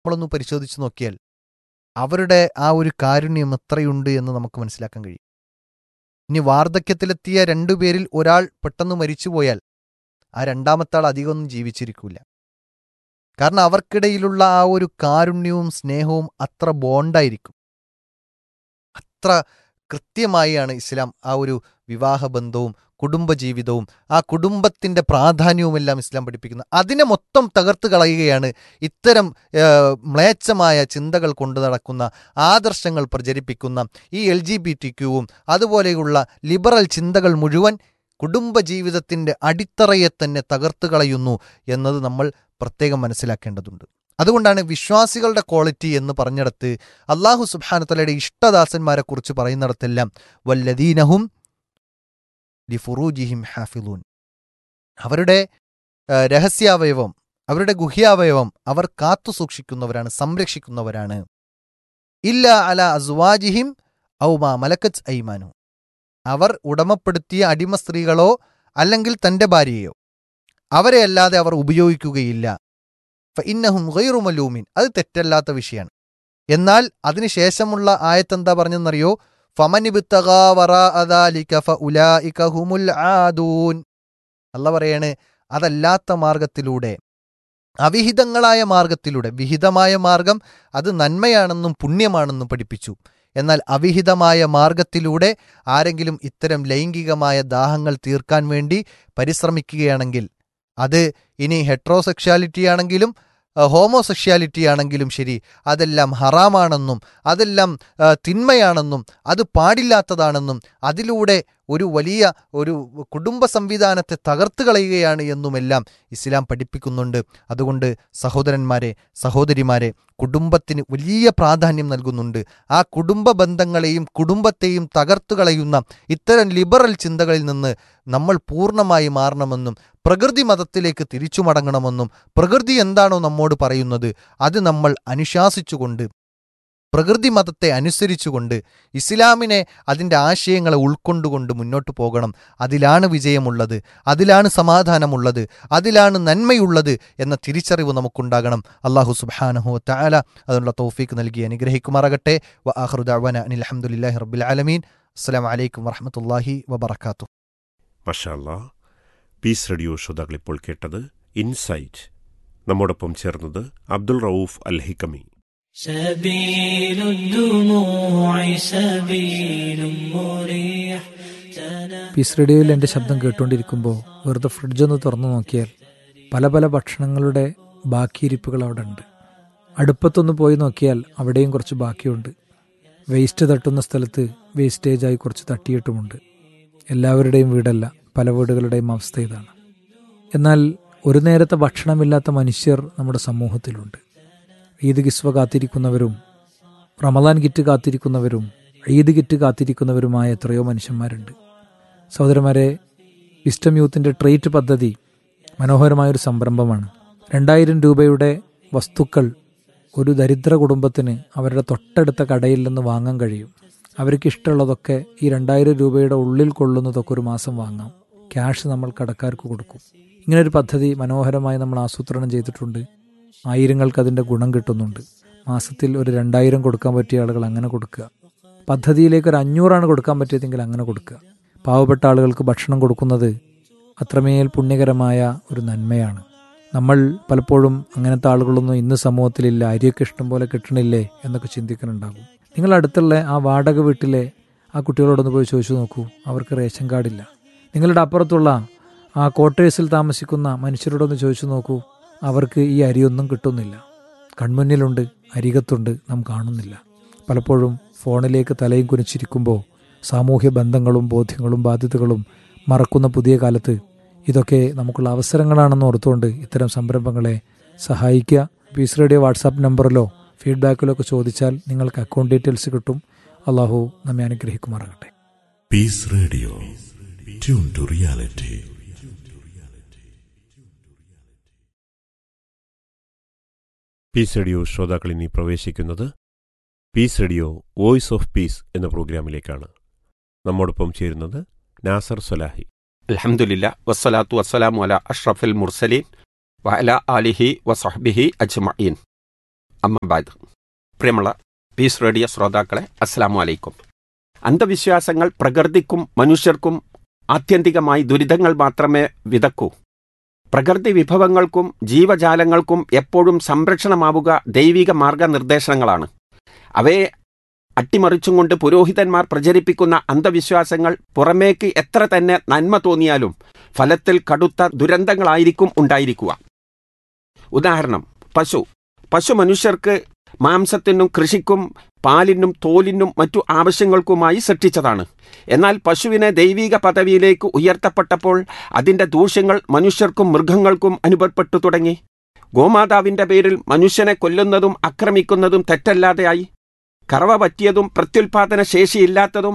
നമ്മളൊന്ന് പരിശോധിച്ച് നോക്കിയാൽ അവരുടെ ആ ഒരു കാരുണ്യം എത്രയുണ്ട് എന്ന് നമുക്ക് മനസ്സിലാക്കാൻ കഴിയും ഇനി വാർദ്ധക്യത്തിലെത്തിയ രണ്ടുപേരിൽ ഒരാൾ പെട്ടെന്ന് മരിച്ചുപോയാൽ ആ രണ്ടാമത്തെ ആൾ അധികമൊന്നും ജീവിച്ചിരിക്കില്ല കാരണം അവർക്കിടയിലുള്ള ആ ഒരു കാരുണ്യവും സ്നേഹവും അത്ര ബോണ്ടായിരിക്കും അത്ര കൃത്യമായാണ് ഇസ്ലാം ആ ഒരു വിവാഹബന്ധവും കുടുംബജീവിതവും ആ കുടുംബത്തിന്റെ പ്രാധാന്യവുമെല്ലാം ഇസ്ലാം പഠിപ്പിക്കുന്നത് അതിനെ മൊത്തം തകർത്ത് കളയുകയാണ് ഇത്തരം ഏഹ്, മ്ലേച്ഛമായ ചിന്തകൾ കൊണ്ടു നടക്കുന്ന ആദർശങ്ങൾ പ്രചരിപ്പിക്കുന്ന ഈ എൽ ജി ബി ടി ക്യൂവും അതുപോലെയുള്ള ലിബറൽ ചിന്തകൾ മുഴുവൻ കുടുംബജീവിതത്തിന്റെ അടിത്തറയെ തന്നെ തകർത്ത് കളയുന്നു എന്നത് നമ്മൾ പ്രത്യേകം മനസ്സിലാക്കേണ്ടതുണ്ട് അതുകൊണ്ടാണ് വിശ്വാസികളുടെ ക്വാളിറ്റി എന്ന് പറഞ്ഞിടത്ത് അള്ളാഹു സുബാനത്തലയുടെ ഇഷ്ടദാസന്മാരെ കുറിച്ച് പറയുന്നിടത്തെല്ലാം വല്ലദീനഹും ലിഫുറൂജിഹിം ഹാഫിലൂൻ അവരുടെ ആ, രഹസ്യാവയവം അവരുടെ ഗുഹ്യാവയവം അവർ കാത്തു സൂക്ഷിക്കുന്നവരാണ് സംരക്ഷിക്കുന്നവരാണ് ഇല്ല അല അസ്വാജിഹിം ഔമാ മലക്കച്ച് ഐമാനു അവർ ഉടമപ്പെടുത്തിയ അടിമ സ്ത്രീകളോ അല്ലെങ്കിൽ തന്റെ ഭാര്യയോ അവരെ അല്ലാതെ അവർ ഉപയോഗിക്കുകയില്ല ഇന്നഹും ഗൈറുമലൂമിൻ അത് തെറ്റല്ലാത്ത വിഷയമാണ് എന്നാൽ അതിനുശേഷമുള്ള ആയത്തെന്താ പറഞ്ഞെന്നറിയോ ഫമനിബുത്തഗാ വറാഅദാലിക ഫഉലായിക ഹുമുൽ ആദൂൻ അല്ല പറയാണ് അതല്ലാത്ത മാർഗത്തിലൂടെ അവിഹിതങ്ങളായ മാർഗത്തിലൂടെ വിഹിതമായ മാർഗം അത് നന്മയാണെന്നും പുണ്യമാണെന്നും പഠിപ്പിച്ചു എന്നാൽ അവിഹിതമായ മാർഗത്തിലൂടെ ആരെങ്കിലും ഇത്തരം ലൈംഗികമായ ദാഹങ്ങൾ തീർക്കാൻ വേണ്ടി പരിശ്രമിക്കുകയാണെങ്കിൽ അത് ഇനി ഹെട്രോസെക്ഷാലിറ്റി ആണെങ്കിലും ഹോമോസെക്ഷാലിറ്റി ആണെങ്കിലും ശരി അതെല്ലാം ഹറാമാണെന്നും അതെല്ലാം ആ, തിന്മയാണെന്നും അത് പാടില്ലാത്തതാണെന്നും അതിലൂടെ ഒരു വലിയ ഒരു കുടുംബ സംവിധാനത്തെ തകർത്ത് കളയുകയാണ് എന്നുമെല്ലാം ഇസ്ലാം പഠിപ്പിക്കുന്നുണ്ട് അതുകൊണ്ട് സഹോദരന്മാരെ സഹോദരിമാരെ കുടുംബത്തിന് വലിയ പ്രാധാന്യം നൽകുന്നുണ്ട് ആ കുടുംബ ബന്ധങ്ങളെയും കുടുംബത്തെയും തകർത്തു കളയുന്ന ഇത്തരം ലിബറൽ ചിന്തകളിൽ നിന്ന് നമ്മൾ പൂർണ്ണമായി മാറണമെന്നും പ്രകൃതി മതത്തിലേക്ക് തിരിച്ചു മടങ്ങണമെന്നും പ്രകൃതി എന്താണോ നമ്മോട് പറയുന്നത് അത് നമ്മൾ അനുശാസിച്ചുകൊണ്ട് പ്രകൃതി മതത്തെ അനുസരിച്ചുകൊണ്ട് ഇസ്ലാമിനെ അതിൻ്റെ ആശയങ്ങളെ ഉൾക്കൊണ്ടുകൊണ്ട് മുന്നോട്ട് പോകണം അതിലാണ് വിജയമുള്ളത് അതിലാണ് സമാധാനമുള്ളത് അതിലാണ് നന്മയുള്ളത് എന്ന തിരിച്ചറിവ് നമുക്കുണ്ടാകണം അള്ളാഹു സുബാനഹു താല അതിനുള്ള തൗഫീക്ക് നൽകി അനുഗ്രഹിക്കുമാറാകട്ടെ വ ആഹ്റുദാവന അനിൽ അഹമ്മദില്ലാഹി റബ്ബിൽ ആലമീൻ അസ്സലാം വലൈക്കും വറഹമത്തല്ലാഹി വബർക്കാത്തു മഷാല്ല പീസ് റേഡിയോ ശ്രോതാക്കൾ ഇപ്പോൾ കേട്ടത് ഇൻസൈറ്റ് നമ്മോടൊപ്പം ചേർന്നത് അബ്ദുൾ റൌഫ് അൽ ഹിക്കമി سبيل الدموع سبيل مريح പീസ് റേഡിയോയിൽ എൻ്റെ ശബ്ദം കേട്ടുകൊണ്ടിരിക്കുമ്പോൾ വെറുതെ ഫ്രിഡ്ജൊന്ന് തുറന്നു നോക്കിയാൽ പല പല ഭക്ഷണങ്ങളുടെ ബാക്കിയിരിപ്പുകൾ അവിടെ ഉണ്ട് അടുപ്പത്തൊന്ന് പോയി നോക്കിയാൽ അവിടെയും കുറച്ച് ബാക്കിയുണ്ട് വേസ്റ്റ് തട്ടുന്ന സ്ഥലത്ത് വേസ്റ്റേജായി കുറച്ച് തട്ടിയിട്ടുമുണ്ട് എല്ലാവരുടെയും വീടല്ല പല വീടുകളുടെയും അവസ്ഥ ഇതാണ് എന്നാൽ ഒരു നേരത്തെ ഭക്ഷണമില്ലാത്ത മനുഷ്യർ നമ്മുടെ സമൂഹത്തിലുണ്ട് ഈദ് കിസ്വ കാത്തിരിക്കുന്നവരും റമദാൻ കിറ്റ് കാത്തിരിക്കുന്നവരും ഈദ് കിറ്റ് കാത്തിരിക്കുന്നവരുമായ എത്രയോ മനുഷ്യന്മാരുണ്ട് സഹോദരന്മാരെ വിസ്റ്റം യൂത്തിൻ്റെ ട്രേറ്റ് പദ്ധതി മനോഹരമായൊരു സംരംഭമാണ് രണ്ടായിരം രൂപയുടെ വസ്തുക്കൾ ഒരു ദരിദ്ര കുടുംബത്തിന് അവരുടെ തൊട്ടടുത്ത കടയിൽ നിന്ന് വാങ്ങാൻ കഴിയും അവർക്ക് ഇഷ്ടമുള്ളതൊക്കെ ഈ രണ്ടായിരം രൂപയുടെ ഉള്ളിൽ കൊള്ളുന്നതൊക്കെ ഒരു മാസം വാങ്ങാം ക്യാഷ് നമ്മൾ കടക്കാർക്ക് കൊടുക്കും ഇങ്ങനൊരു പദ്ധതി മനോഹരമായി നമ്മൾ ആസൂത്രണം ചെയ്തിട്ടുണ്ട് ആയിരങ്ങൾക്ക് അതിൻ്റെ ഗുണം കിട്ടുന്നുണ്ട് മാസത്തിൽ ഒരു രണ്ടായിരം കൊടുക്കാൻ പറ്റിയ ആളുകൾ അങ്ങനെ കൊടുക്കുക പദ്ധതിയിലേക്ക് ഒരു അഞ്ഞൂറാണ് കൊടുക്കാൻ പറ്റിയതെങ്കിൽ അങ്ങനെ കൊടുക്കുക പാവപ്പെട്ട ആളുകൾക്ക് ഭക്ഷണം കൊടുക്കുന്നത് അത്രമേൽ പുണ്യകരമായ ഒരു നന്മയാണ് നമ്മൾ പലപ്പോഴും അങ്ങനത്തെ ആളുകളൊന്നും ഇന്ന് സമൂഹത്തിലില്ല അരിയൊക്കെ ഇഷ്ടം പോലെ കിട്ടണില്ലേ എന്നൊക്കെ ചിന്തിക്കുന്നുണ്ടാകും നിങ്ങൾ അടുത്തുള്ള ആ വാടക വീട്ടിലെ ആ കുട്ടികളോടൊന്ന് പോയി ചോദിച്ചു നോക്കൂ അവർക്ക് റേഷൻ കാർഡില്ല നിങ്ങളുടെ അപ്പുറത്തുള്ള ആ ക്വാർട്ടേഴ്സിൽ താമസിക്കുന്ന മനുഷ്യരോടൊന്ന് ചോദിച്ചു നോക്കൂ അവർക്ക് ഈ അരിയൊന്നും കിട്ടുന്നില്ല കൺമുന്നിലുണ്ട് അരികത്തുണ്ട് നാം കാണുന്നില്ല പലപ്പോഴും ഫോണിലേക്ക് തലയും കുനിച്ചിരിക്കുമ്പോൾ സാമൂഹ്യ ബന്ധങ്ങളും ബോധ്യങ്ങളും ബാധ്യതകളും മറക്കുന്ന പുതിയ കാലത്ത് ഇതൊക്കെ നമുക്കുള്ള അവസരങ്ങളാണെന്ന് ഓർത്തുകൊണ്ട് ഇത്തരം സംരംഭങ്ങളെ സഹായിക്കുക പീസ് റേഡിയോ വാട്സാപ്പ് നമ്പറിലോ ഫീഡ്ബാക്കിലോ ഒക്കെ ചോദിച്ചാൽ നിങ്ങൾക്ക് അക്കൗണ്ട് ഡീറ്റെയിൽസ് കിട്ടും അള്ളാഹു നമ്മെ അനുഗ്രഹിക്കുമാറാകട്ടെ Peace Radio. Tune to reality. Peace Radio ശ്രോതാക്കൾ ഇനി പ്രവേശിക്കുന്നത് Peace Radio voice of peace എന്ന പ്രോഗ്രാമിലേക്കാണ് നമ്മോടൊപ്പം ചേരുന്നത് നാസർ സൊലാഹി അൽഹംദുലില്ല വസ്സലാത്തു വസ്സലാമു അല അഷ്റഫുൽ മുർസലീൻ വഅല ആലിഹി വസഹ്ബിഹി അജ്മഈൻ അമ്മബാദ് പ്രിയമുള്ള പീസ് റേഡിയോ ശ്രോതാക്കളെ അസ്സാം വലൈക്കും അന്ധവിശ്വാസങ്ങൾ പ്രകൃതിക്കും മനുഷ്യർക്കും ആത്യന്തികമായി ദുരിതങ്ങൾ മാത്രമേ വിതക്കൂ പ്രകൃതി വിഭവങ്ങൾക്കും ജീവജാലങ്ങൾക്കും എപ്പോഴും സംരക്ഷണമാവുക ദൈവിക മാർഗനിർദ്ദേശങ്ങളാണ് അവയെ അട്ടിമറിച്ചും കൊണ്ട് പുരോഹിതന്മാർ പ്രചരിപ്പിക്കുന്ന അന്ധവിശ്വാസങ്ങൾ പുറമേക്ക് എത്ര തന്നെ നന്മ തോന്നിയാലും ഫലത്തിൽ കടുത്ത ദുരന്തങ്ങളായിരിക്കും ഉണ്ടായിരിക്കുക ഉദാഹരണം പശു പശു മനുഷ്യർക്ക് മാംസത്തിനും കൃഷിക്കും പാലിനും തോലിനും മറ്റു ആവശ്യങ്ങൾക്കുമായി സൃഷ്ടിച്ചതാണ് എന്നാൽ പശുവിനെ ദൈവിക പദവിയിലേക്ക് ഉയർത്തപ്പെട്ടപ്പോൾ അതിന്റെ ദൂഷ്യങ്ങൾ മനുഷ്യർക്കും മൃഗങ്ങൾക്കും അനുഭവപ്പെട്ടു തുടങ്ങി ഗോമാതാവിന്റെ പേരിൽ മനുഷ്യനെ കൊല്ലുന്നതും ആക്രമിക്കുന്നതും തെറ്റല്ലാതെയായി കറവ പറ്റിയതും പ്രത്യുൽപാദന ശേഷിയില്ലാത്തതും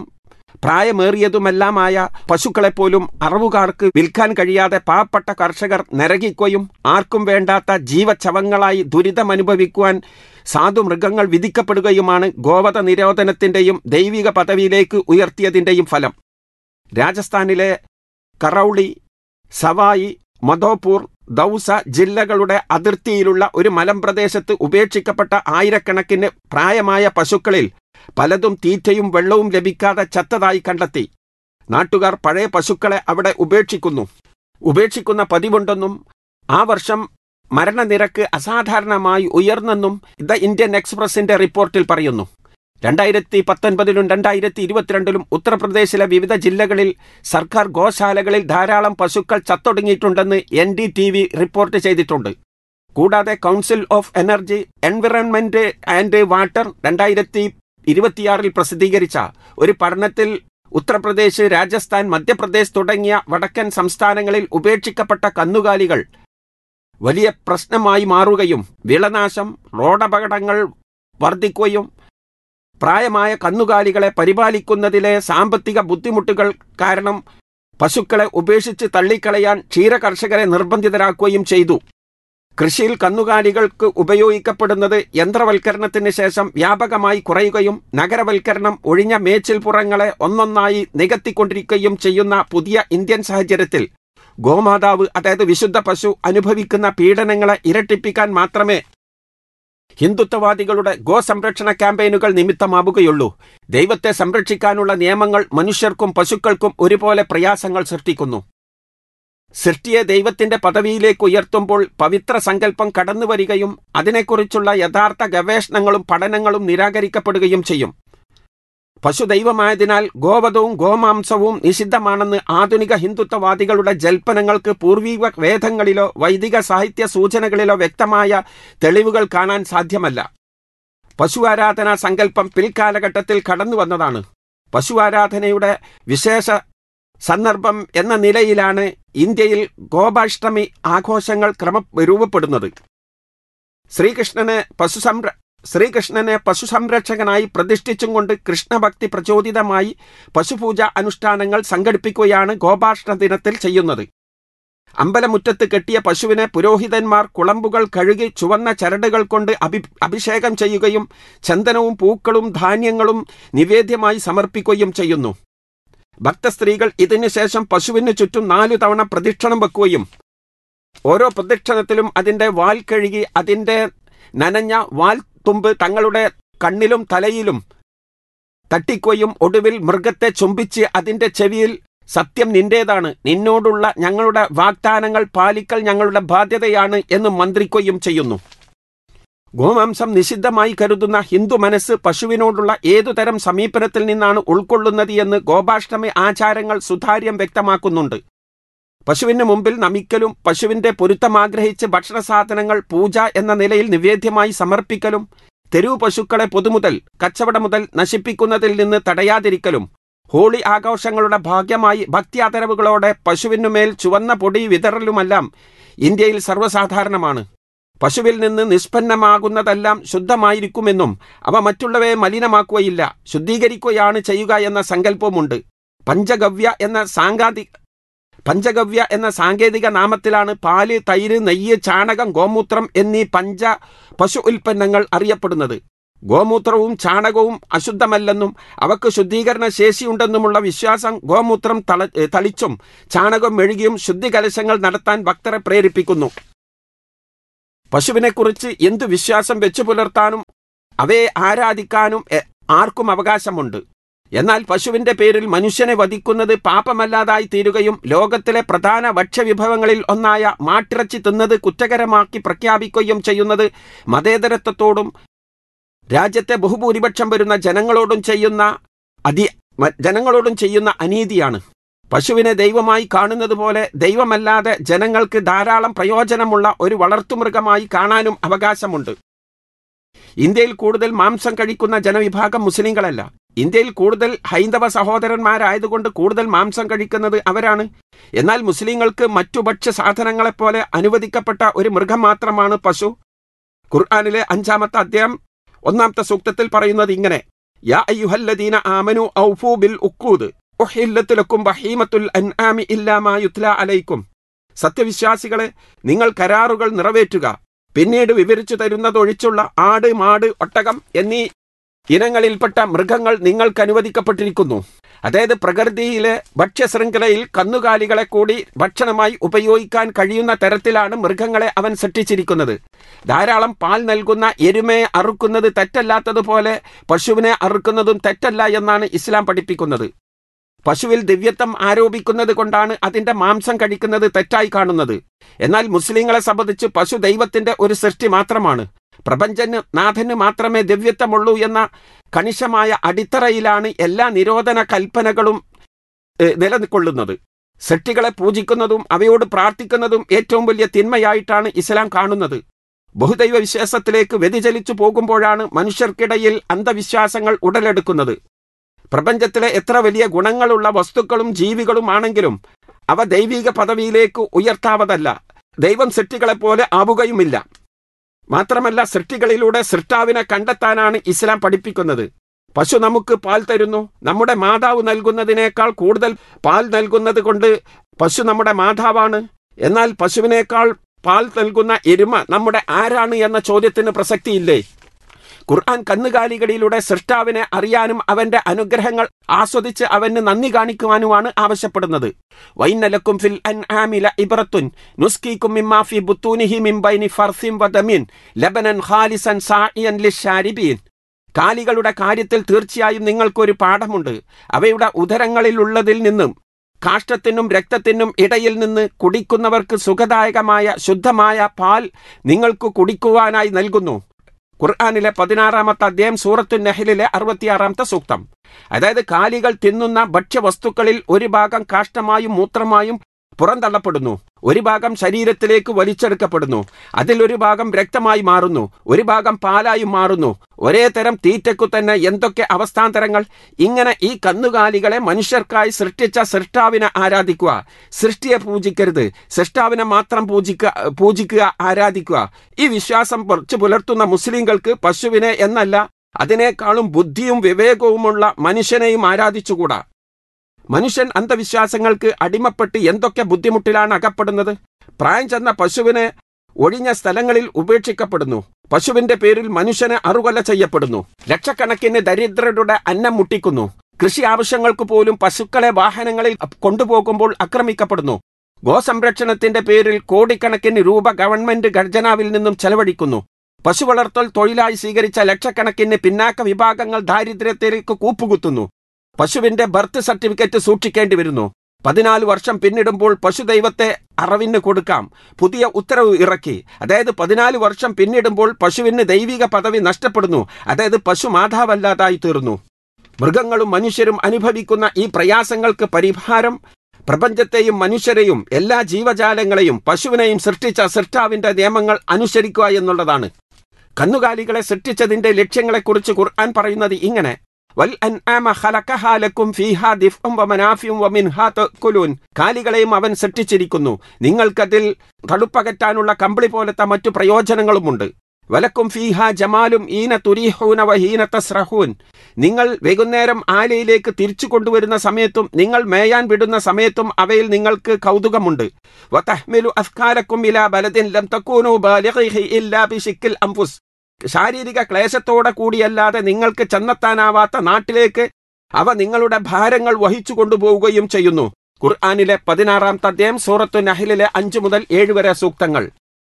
പ്രായമേറിയതുമെല്ലാമായ പശുക്കളെപ്പോലും അറവുകാർക്ക് വിൽക്കാൻ കഴിയാതെ പാവപ്പെട്ട കർഷകർ നരകിക്കുകയും ആർക്കും വേണ്ടാത്ത ജീവച്ചവങ്ങളായി ദുരിതമനുഭവിക്കുവാൻ സാധു മൃഗങ്ങൾ വിധിക്കപ്പെടുകയുമാണ് ഗോവധ നിരോധനത്തിന്റെയും ദൈവിക പദവിയിലേക്ക് ഉയർത്തിയതിന്റെയും ഫലം രാജസ്ഥാനിലെ കറൌളി സവായി മധോപൂർ ദൗസ ജില്ലകളുടെ അതിർത്തിയിലുള്ള ഒരു മലമ്പ്രദേശത്ത് ഉപേക്ഷിക്കപ്പെട്ട ആയിരക്കണക്കിന് പ്രായമായ പശുക്കളിൽ പലതും തീറ്റയും വെള്ളവും ലഭിക്കാതെ ചത്തതായി കണ്ടെത്തി നാട്ടുകാർ പഴയ പശുക്കളെ അവിടെ ഉപേക്ഷിക്കുന്നു ഉപേക്ഷിക്കുന്ന പതിവുണ്ടെന്നും ആ വർഷം മരണനിരക്ക് അസാധാരണമായി ഉയർന്നെന്നും ദ ഇന്ത്യൻ എക്സ്പ്രസിന്റെ റിപ്പോർട്ടിൽ പറയുന്നു രണ്ടായിരത്തി പത്തൊൻപതിലും രണ്ടായിരത്തി ഇരുപത്തിരണ്ടിലും ഉത്തർപ്രദേശിലെ വിവിധ ജില്ലകളിൽ സർക്കാർ ഗോശാലകളിൽ ധാരാളം പശുക്കൾ ചത്തൊടുങ്ങിയിട്ടുണ്ടെന്ന് N D T V report ചെയ്തിട്ടുണ്ട് കൂടാതെ council of energy environment and water രണ്ടായിരത്തി ഇരുപത്തിയാറിൽ പ്രസിദ്ധീകരിച്ച ഒരു പഠനത്തിൽ ഉത്തർപ്രദേശ് രാജസ്ഥാൻ മധ്യപ്രദേശ് തുടങ്ങിയ വടക്കൻ സംസ്ഥാനങ്ങളിൽ ഉപേക്ഷിക്കപ്പെട്ട കന്നുകാലികൾ വലിയ പ്രശ്നമായി മാറുകയും വിളനാശം റോഡപകടങ്ങൾ വർദ്ധിക്കുകയും പ്രായമായ കന്നുകാലികളെ പരിപാലിക്കുന്നതിലെ സാമ്പത്തിക ബുദ്ധിമുട്ടുകൾ കാരണം പശുക്കളെ ഉപേക്ഷിച്ച് തള്ളിക്കളയാൻ ക്ഷീരകർഷകരെ നിർബന്ധിതരാക്കുകയും ചെയ്തു കൃഷിയിൽ കന്നുകാലികൾക്ക് ഉപയോഗിക്കപ്പെടുന്നത് യന്ത്രവൽക്കരണത്തിന് ശേഷം വ്യാപകമായി കുറയുകയും നഗരവൽക്കരണം ഒഴിഞ്ഞ മേച്ചിൽപ്പുറങ്ങളെ ഒന്നൊന്നായി നികത്തിക്കൊണ്ടിരിക്കുകയും ചെയ്യുന്ന പുതിയ ഇന്ത്യൻ സാഹചര്യത്തിൽ ഗോമാതാവ് അതായത് വിശുദ്ധ പശു അനുഭവിക്കുന്ന പീഡനങ്ങളെ ഇരട്ടിപ്പിക്കാൻ മാത്രമേ ഹിന്ദുത്വവാദികളുടെ ഗോസംരക്ഷണ ക്യാമ്പയിനുകൾ നിമിത്തമാവുകയുള്ളൂ ദൈവത്തെ സംരക്ഷിക്കാനുള്ള നിയമങ്ങൾ മനുഷ്യർക്കും പശുക്കൾക്കും ഒരുപോലെ പ്രയാസങ്ങൾ സൃഷ്ടിക്കുന്നു സൃഷ്ടിയെ ദൈവത്തിന്റെ പദവിയിലേക്ക് ഉയർത്തുമ്പോൾ പവിത്ര സങ്കല്പം കടന്നുവരികയും അതിനെക്കുറിച്ചുള്ള യഥാർത്ഥ ഗവേഷണങ്ങളും പഠനങ്ങളും നിരാകരിക്കപ്പെടുകയും ചെയ്യും പശു ദൈവമായതിനാൽ ഗോവധവും ഗോമാംസവും നിഷിദ്ധമാണെന്ന് ആധുനിക ഹിന്ദുത്വവാദികളുടെ ജൽപ്പനങ്ങൾക്ക് പൂർവീക വേദങ്ങളിലോ വൈദിക സാഹിത്യ സൂചനകളിലോ വ്യക്തമായ തെളിവുകൾ കാണാൻ സാധ്യമല്ല പശു ആരാധനാ സങ്കല്പം പിൽക്കാലഘട്ടത്തിൽ കടന്നു വന്നതാണ് പശു ആരാധനയുടെ വിശേഷ സന്ദർഭം എന്ന നിലയിലാണ് ഇന്ത്യയിൽ ഗോപാഷ്ടമി ആഘോഷങ്ങൾ ക്രമ രൂപപ്പെടുന്നത് ശ്രീകൃഷ്ണന് പശുസംര ശ്രീകൃഷ്ണനെ പശുസംരക്ഷകനായി പ്രതിഷ്ഠിച്ചും കൊണ്ട് കൃഷ്ണഭക്തി പ്രചോദിതമായി പശുപൂജ അനുഷ്ഠാനങ്ങൾ സംഘടിപ്പിക്കുകയാണ് ഗോപാഷ്ട ദിനത്തിൽ ചെയ്യുന്നത് അമ്പലമുറ്റത്ത് കെട്ടിയ പശുവിനെ പുരോഹിതന്മാർ കുളമ്പുകൾ കഴുകി ചുവന്ന ചരടുകൾ കൊണ്ട് അഭി അഭിഷേകം ചെയ്യുകയും ചന്ദനവും പൂക്കളും ധാന്യങ്ങളും നിവേദ്യമായി സമർപ്പിക്കുകയും ചെയ്യുന്നു ഭക്തസ്ത്രീകൾ ഇതിനുശേഷം പശുവിന് ചുറ്റും നാലു തവണ പ്രദക്ഷിണം വെക്കുകയും ഓരോ പ്രദക്ഷിണത്തിലും അതിന്റെ വാൽ കഴുകി അതിന്റെ നനഞ്ഞ വാൽ തുമ്പ് തങ്ങളുടെ കണ്ണിലും തലയിലും തട്ടിക്കുകയും ഒടുവിൽ മൃഗത്തെ ചുംബിച്ച് അതിന്റെ ചെവിയിൽ സത്യം നിന്റേതാണ് നിന്നോടുള്ള ഞങ്ങളുടെ വാഗ്ദാനങ്ങൾ പാലിക്കൽ ഞങ്ങളുടെ ബാധ്യതയാണ് എന്ന് മന്ത്രിക്കുകയും ചെയ്യുന്നു ഗോമാംസം നിഷിദ്ധമായി കരുതുന്ന ഹിന്ദു മനസ്സ് പശുവിനോടുള്ള ഏതുതരം സമീപനത്തിൽ നിന്നാണ് ഉൾക്കൊള്ളുന്നത് എന്ന് ഗോപാഷ്ടമി ആചാരങ്ങൾ സുതാര്യം വ്യക്തമാക്കുന്നുണ്ട് പശുവിന് മുമ്പിൽ നമിക്കലും പശുവിന്റെ പൊരുത്തം ആഗ്രഹിച്ച് ഭക്ഷണ സാധനങ്ങൾ പൂജ എന്ന നിലയിൽ നിവേദ്യമായി സമർപ്പിക്കലും തെരുവ് പശുക്കളെ പൊതുമുതൽ കച്ചവടം മുതൽ നശിപ്പിക്കുന്നതിൽ നിന്ന് തടയാതിരിക്കലും ഹോളി ആഘോഷങ്ങളുടെ ഭാഗ്യമായി ഭക്തിയാദരവുകളോടെ പശുവിനുമേൽ ചുവന്ന പൊടി വിതറലുമെല്ലാം ഇന്ത്യയിൽ സർവ്വസാധാരണമാണ് പശുവിൽ നിന്ന് നിഷ്പന്നമാകുന്നതെല്ലാം ശുദ്ധമായിരിക്കുമെന്നും അവ മറ്റുള്ളവയെ മലിനമാക്കുകയില്ല ശുദ്ധീകരിക്കുകയാണ് ചെയ്യുക എന്ന സങ്കല്പവുമുണ്ട് പഞ്ചഗവ്യ എന്ന സാങ്കാതിക പഞ്ചഗവ്യ എന്ന സാങ്കേതിക നാമത്തിലാണ് പാല് തൈര് നെയ്യ് ചാണകം ഗോമൂത്രം എന്നീ പഞ്ച പശു ഉൽപ്പന്നങ്ങൾ അറിയപ്പെടുന്നത് ഗോമൂത്രവും ചാണകവും അശുദ്ധമല്ലെന്നും അവക്ക് ശുദ്ധീകരണ ശേഷിയുണ്ടെന്നുമുള്ള വിശ്വാസം ഗോമൂത്രം തള തളിച്ചും ചാണകം മെഴുകിയും ശുദ്ധികലശങ്ങൾ നടത്താൻ ഭക്തരെ പ്രേരിപ്പിക്കുന്നു പശുവിനെക്കുറിച്ച് എന്തു വിശ്വാസം വെച്ചു പുലർത്താനും അവയെ ആരാധിക്കാനും എ- ആർക്കും അവകാശമുണ്ട് എന്നാൽ പശുവിന്റെ പേരിൽ മനുഷ്യനെ വധിക്കുന്നത് പാപമല്ലാതായി തീരുകയും ലോകത്തിലെ പ്രധാന ഭക്ഷ്യവിഭവങ്ങളിൽ ഒന്നായ മാട്ടിറച്ചി തിന്നത് കുറ്റകരമാക്കി പ്രഖ്യാപിക്കുകയും ചെയ്യുന്നത് മതേതരത്വത്തോടും രാജ്യത്തെ ബഹുഭൂരിപക്ഷം വരുന്ന ജനങ്ങളോടും ചെയ്യുന്ന അതി മ- ജനങ്ങളോടും ചെയ്യുന്ന അനീതിയാണ് പശുവിനെ ദൈവമായി കാണുന്നത് പോലെ ദൈവമല്ലാതെ ജനങ്ങൾക്ക് ധാരാളം പ്രയോജനമുള്ള ഒരു വളർത്തുമൃഗമായി കാണാനും അവകാശമുണ്ട് ഇന്ത്യയിൽ കൂടുതൽ മാംസം കഴിക്കുന്ന ജനവിഭാഗം മുസ്ലിങ്ങളല്ല ഇന്ത്യയിൽ കൂടുതൽ ഹൈന്ദവ സഹോദരന്മാരായതുകൊണ്ട് കൂടുതൽ മാംസം കഴിക്കുന്നത് അവരാണ് എന്നാൽ മുസ്ലിങ്ങൾക്ക് മറ്റു ഭക്ഷ്യ സാധനങ്ങളെപ്പോലെ അനുവദിക്കപ്പെട്ട ഒരു മൃഗം മാത്രമാണ് പശു ഖുർആാനിലെ അഞ്ചാമത്തെ അധ്യായം ഒന്നാമത്തെ സൂക്തത്തിൽ പറയുന്നത് ഇങ്ങനെ യാ അയ്യുഹല്ലദീന ആമനു ഔഫു ബിൽ ഉക്കൂദ് ഉഹില്ലത്ത് ലക്കും ബഹീമത്തുൽ അൻആമി ഇല്ലാ മാ യുത്ല അലൈക്കും സത്യവിശ്വാസികളെ നിങ്ങൾ കരാറുകൾ നിറവേറ്റുക പിന്നീട് വിവരിച്ചു തരുന്നതൊഴിച്ചുള്ള ആട് മാട് ഒട്ടകം എന്നീ ഇനങ്ങളിൽപ്പെട്ട മൃഗങ്ങൾ നിങ്ങൾക്ക് അനുവദിക്കപ്പെട്ടിരിക്കുന്നു അതായത് പ്രകൃതിയിലെ ഭക്ഷ്യശൃംഖലയിൽ കന്നുകാലികളെ കൂടി ഭക്ഷണമായി ഉപയോഗിക്കാൻ കഴിയുന്ന തരത്തിലാണ് മൃഗങ്ങളെ അവൻ സൃഷ്ടിച്ചിരിക്കുന്നത് ധാരാളം പാൽ നൽകുന്ന എരുമയെ അറുക്കുന്നത് തെറ്റല്ലാത്തതുപോലെ പശുവിനെ അറുക്കുന്നതും തെറ്റല്ല എന്നാണ് ഇസ്ലാം പഠിപ്പിക്കുന്നത് പശുവിൽ ദിവ്യത്വം ആരോപിക്കുന്നത് കൊണ്ടാണ് അതിന്റെ മാംസം കഴിക്കുന്നത് തെറ്റായി കാണുന്നത് എന്നാൽ മുസ്ലിങ്ങളെ സംബന്ധിച്ച് പശു ദൈവത്തിന്റെ ഒരു സൃഷ്ടി മാത്രമാണ് പ്രപഞ്ചന് നാഥന് മാത്രമേ ദിവ്യത്വമുള്ളൂ എന്ന കണിശമായ അടിത്തറയിലാണ് എല്ലാ നിരോധന കൽപ്പനകളും ഏഹ്, നിലനിൽക്കൊള്ളുന്നത് സൃഷ്ടികളെ പൂജിക്കുന്നതും അവയോട് പ്രാർത്ഥിക്കുന്നതും ഏറ്റവും വലിയ തിന്മയായിട്ടാണ് ഇസ്ലാം കാണുന്നത് ബഹുദൈവ വിശ്വാസത്തിലേക്ക് വ്യതിചലിച്ചു പോകുമ്പോഴാണ് മനുഷ്യർക്കിടയിൽ അന്ധവിശ്വാസങ്ങൾ ഉടലെടുക്കുന്നത് പ്രപഞ്ചത്തിലെ എത്ര വലിയ ഗുണങ്ങളുള്ള വസ്തുക്കളും ജീവികളും ആണെങ്കിലും അവ ദൈവിക പദവിയിലേക്ക് ഉയർത്താവതല്ല ദൈവം സൃഷ്ടികളെപ്പോലെ ആവുകയുമില്ല മാത്രമല്ല സൃഷ്ടികളിലൂടെ സൃഷ്ടാവിനെ കണ്ടെത്താനാണ് ഇസ്ലാം പഠിപ്പിക്കുന്നത് പശു നമുക്ക് പാൽ തരുന്നു നമ്മുടെ മാതാവ് നൽകുന്നതിനേക്കാൾ കൂടുതൽ പാൽ നൽകുന്നത് കൊണ്ട് പശു നമ്മുടെ മാതാവാണ് എന്നാൽ പശുവിനേക്കാൾ പാൽ നൽകുന്ന എരുമ നമ്മുടെ ആരാണ് എന്ന ചോദ്യത്തിന് പ്രസക്തിയില്ലേ ഖുർആൻ കന്നുകാലികളിലൂടെ സൃഷ്ടാവിനെ അറിയാനും അവന്റെ അനുഗ്രഹങ്ങൾ ആസ്വദിച്ച് അവന് നന്ദി കാണിക്കുവാനുമാണ് ആവശ്യപ്പെടുന്നത് വൈനലക്കും ഫിൽ അൻആമില ഇബ്രത്തുൻ നുസ്കീക്കും മിമ്മാ ഫി ബുത്തൂനിഹി മിൻ ബൈനി ഫർസിൻ വദമിൻ ലബനൻ ഖാലിസൻ സാഇയൻ ലിശാരിബീൻ കാലികളുടെ കാര്യത്തിൽ തീർച്ചയായും നിങ്ങൾക്കൊരു പാഠമുണ്ട് അവയുടെ ഉദരങ്ങളിലുള്ളതിൽ നിന്നും കാഷ്ടത്തിനും രക്തത്തിനും ഇടയിൽ നിന്ന് കുടിക്കുന്നവർക്ക് സുഖദായകമായ ശുദ്ധമായ പാൽ നിങ്ങൾക്ക് കുടിക്കുവാനായി നൽകുന്നു ഖുർആാനിലെ പതിനാറാമത്തെ അധ്യായം സൂറത്തു നെഹലിലെ അറുപത്തിയാറാമത്തെ സൂക്തം അതായത് കാലികൾ തിന്നുന്ന ഭക്ഷ്യവസ്തുക്കളിൽ ഒരു ഭാഗം കാഷ്ടമായും മൂത്രമായും പുറന്തള്ളപ്പെടുന്നു ഒരു ഭാഗം ശരീരത്തിലേക്ക് വലിച്ചെടുക്കപ്പെടുന്നു അതിലൊരു ഭാഗം രക്തമായി മാറുന്നു ഒരു ഭാഗം പാലായും മാറുന്നു ഒരേ തരം തീറ്റയ്ക്കു തന്നെ എന്തൊക്കെ അവസ്ഥാന്തരങ്ങൾ ഇങ്ങനെ ഈ കന്നുകാലികളെ മനുഷ്യർക്കായി സൃഷ്ടിച്ച സൃഷ്ടാവിനെ ആരാധിക്കുക സൃഷ്ടിയെ പൂജിക്കരുത് സൃഷ്ടാവിനെ മാത്രം പൂജിക്കുക പൂജിക്കുക ആരാധിക്കുക ഈ വിശ്വാസം കുറച്ച് പുലർത്തുന്ന മുസ്ലിങ്ങൾക്ക് പശുവിനെ എന്നല്ല അതിനേക്കാളും ബുദ്ധിയും വിവേകവുമുള്ള മനുഷ്യനെയും ആരാധിച്ചുകൂടാ മനുഷ്യൻ അന്ധവിശ്വാസങ്ങൾക്ക് അടിമപ്പെട്ട് എന്തൊക്കെ ബുദ്ധിമുട്ടിലാണ് അകപ്പെടുന്നത് പ്രായം ചെന്ന പശുവിനെ ഒഴിഞ്ഞ സ്ഥലങ്ങളിൽ ഉപേക്ഷിക്കപ്പെടുന്നു പശുവിന്റെ പേരിൽ മനുഷ്യന് അറുകൊല ചെയ്യപ്പെടുന്നു ലക്ഷക്കണക്കിന് ദരിദ്രരുടെ അന്നം മുട്ടിക്കുന്നു കൃഷി ആവശ്യങ്ങൾക്ക് പോലും പശുക്കളെ വാഹനങ്ങളിൽ കൊണ്ടുപോകുമ്പോൾ ആക്രമിക്കപ്പെടുന്നു ഗോസംരക്ഷണത്തിന്റെ പേരിൽ കോടിക്കണക്കിന് രൂപ ഗവൺമെന്റ് ഖജനാവിൽ നിന്നും ചെലവഴിക്കുന്നു പശു വളർത്തൽ തൊഴിലായി സ്വീകരിച്ച ലക്ഷക്കണക്കിന് പിന്നാക്ക വിഭാഗങ്ങൾ ദാരിദ്ര്യത്തിലേക്ക് കൂപ്പുകുത്തുന്നു പശുവിന്റെ ബർത്ത് സർട്ടിഫിക്കറ്റ് സൂക്ഷിക്കേണ്ടി വരുന്നു പതിനാല് വർഷം പിന്നിടുമ്പോൾ പശുദൈവത്തെ അറവിന് കൊടുക്കാം പുതിയ ഉത്തരവ് ഇറക്കി അതായത് പതിനാല് വർഷം പിന്നിടുമ്പോൾ പശുവിന് ദൈവിക പദവി നഷ്ടപ്പെടുന്നു അതായത് പശു മാതാവല്ലാതായി തീർന്നു മൃഗങ്ങളും മനുഷ്യരും അനുഭവിക്കുന്ന ഈ പ്രയാസങ്ങൾക്ക് പരിഹാരം പ്രപഞ്ചത്തെയും മനുഷ്യരെയും എല്ലാ ജീവജാലങ്ങളെയും പശുവിനെയും സൃഷ്ടിച്ച സൃഷ്ടാവിന്റെ നിയമങ്ങൾ അനുസരിക്കുക എന്നുള്ളതാണ് കന്നുകാലികളെ സൃഷ്ടിച്ചതിന്റെ ലക്ഷ്യങ്ങളെക്കുറിച്ച് ഖുർആൻ പറയുന്നത് ഇങ്ങനെ വൽ അൻആമ ഖലഖഹാ ലക്കും ഫീഹാ ദിഫ്ഉം വമനാഫിയും വമിൻഹാ തഅകുലൂൻ കാലികളെയും അവൻ സൃഷ്ടിച്ചിരിക്കുന്നു നിങ്ങൾക്കതിൽ തടുപ്പകറ്റാനുള്ള കമ്പിളി പോലത്തെ മറ്റു പ്രയോജനങ്ങളുമുണ്ട് വലക്കും ഫീഹ ജമാലും ഈന തുരീഹൂന വഹീന തസ്രഹൂൻ നിങ്ങൾ വൈകുന്നേരം ആലയിലേക്ക് തിരിച്ചു കൊണ്ടുവരുന്ന സമയത്തും നിങ്ങൾ മേയാൻ വിടുന്ന സമയത്തും അവയിൽ നിങ്ങൾക്ക് കൗതുകമുണ്ട് വതഹ്മിലു അഫ്കാലക്കും ഇലാ ബലദിൻ ലം തകൂനു ബാലിഗിഹി ഇല്ലാ ബിശിക്കിൽ അംഫുസ് ശാരീരിക ക്ലേശത്തോടെ കൂടിയല്ലാതെ നിങ്ങൾക്ക് ചെന്നെത്താനാവാത്ത നാട്ടിലേക്ക് അവ നിങ്ങളുടെ ഭാരങ്ങൾ വഹിച്ചു കൊണ്ടുപോവുകയും ചെയ്യുന്നു ഖുർആാനിലെ പതിനാറാം അധ്യായം സൂറത്തു നഹിലിലെ അഞ്ചു മുതൽ ഏഴ് വരെ സൂക്തങ്ങൾ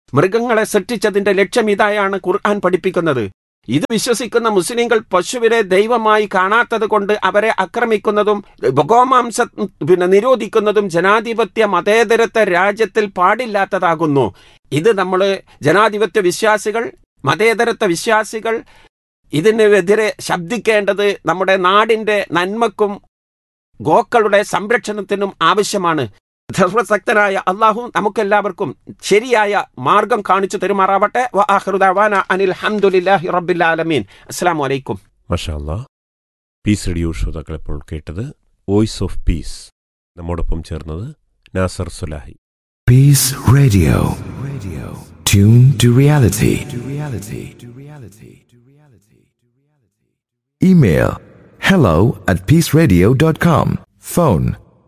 മൃഗങ്ങളെ സൃഷ്ടിച്ചതിന്റെ ലക്ഷ്യം ഇതായാണ് ഖുർആൻ പഠിപ്പിക്കുന്നത് ഇത് വിശ്വസിക്കുന്ന മുസ്ലിങ്ങൾ പശുവിനെ ദൈവമായി കാണാത്തത് കൊണ്ട് അവരെ ആക്രമിക്കുന്നതും ഗോമാംസ പിന്നെ നിരോധിക്കുന്നതും ജനാധിപത്യ മതേതരത്വ രാജ്യത്തിൽ പാടില്ലാത്തതാകുന്നു ഇത് നമ്മൾ ജനാധിപത്യ വിശ്വാസികൾ മതേതരത്വ വിശ്വാസികൾ ഇതിനെതിരെ ശബ്ദിക്കേണ്ടത് നമ്മുടെ നാടിന്റെ നന്മക്കും ഗോക്കളുടെ സംരക്ഷണത്തിനും ആവശ്യമാണ് സർവശക്തനായ അള്ളാഹു നമുക്കെല്ലാവർക്കും ശരിയായ മാർഗം കാണിച്ചു തരുമാറാവട്ടെ വ ആഖിറു ദഅവാന അനിൽ ഹംദുലില്ലാഹി റബ്ബിൽ ആലമീൻ അസ്സലാമു അലൈക്കും മഷാല്ല പീസ് റേഡിയോ ശ്രോതാക്കൾ ഇപ്പോൾ കേട്ടത് വോയിസ് ഓഫ് പീസ് നമ്മോടൊപ്പം ചേർന്നത് Nasar സുലാഹി Peace Radio. Radio. Tune to reality. To reality. To reality. To reality. Email hello at peaceradio.com. Phone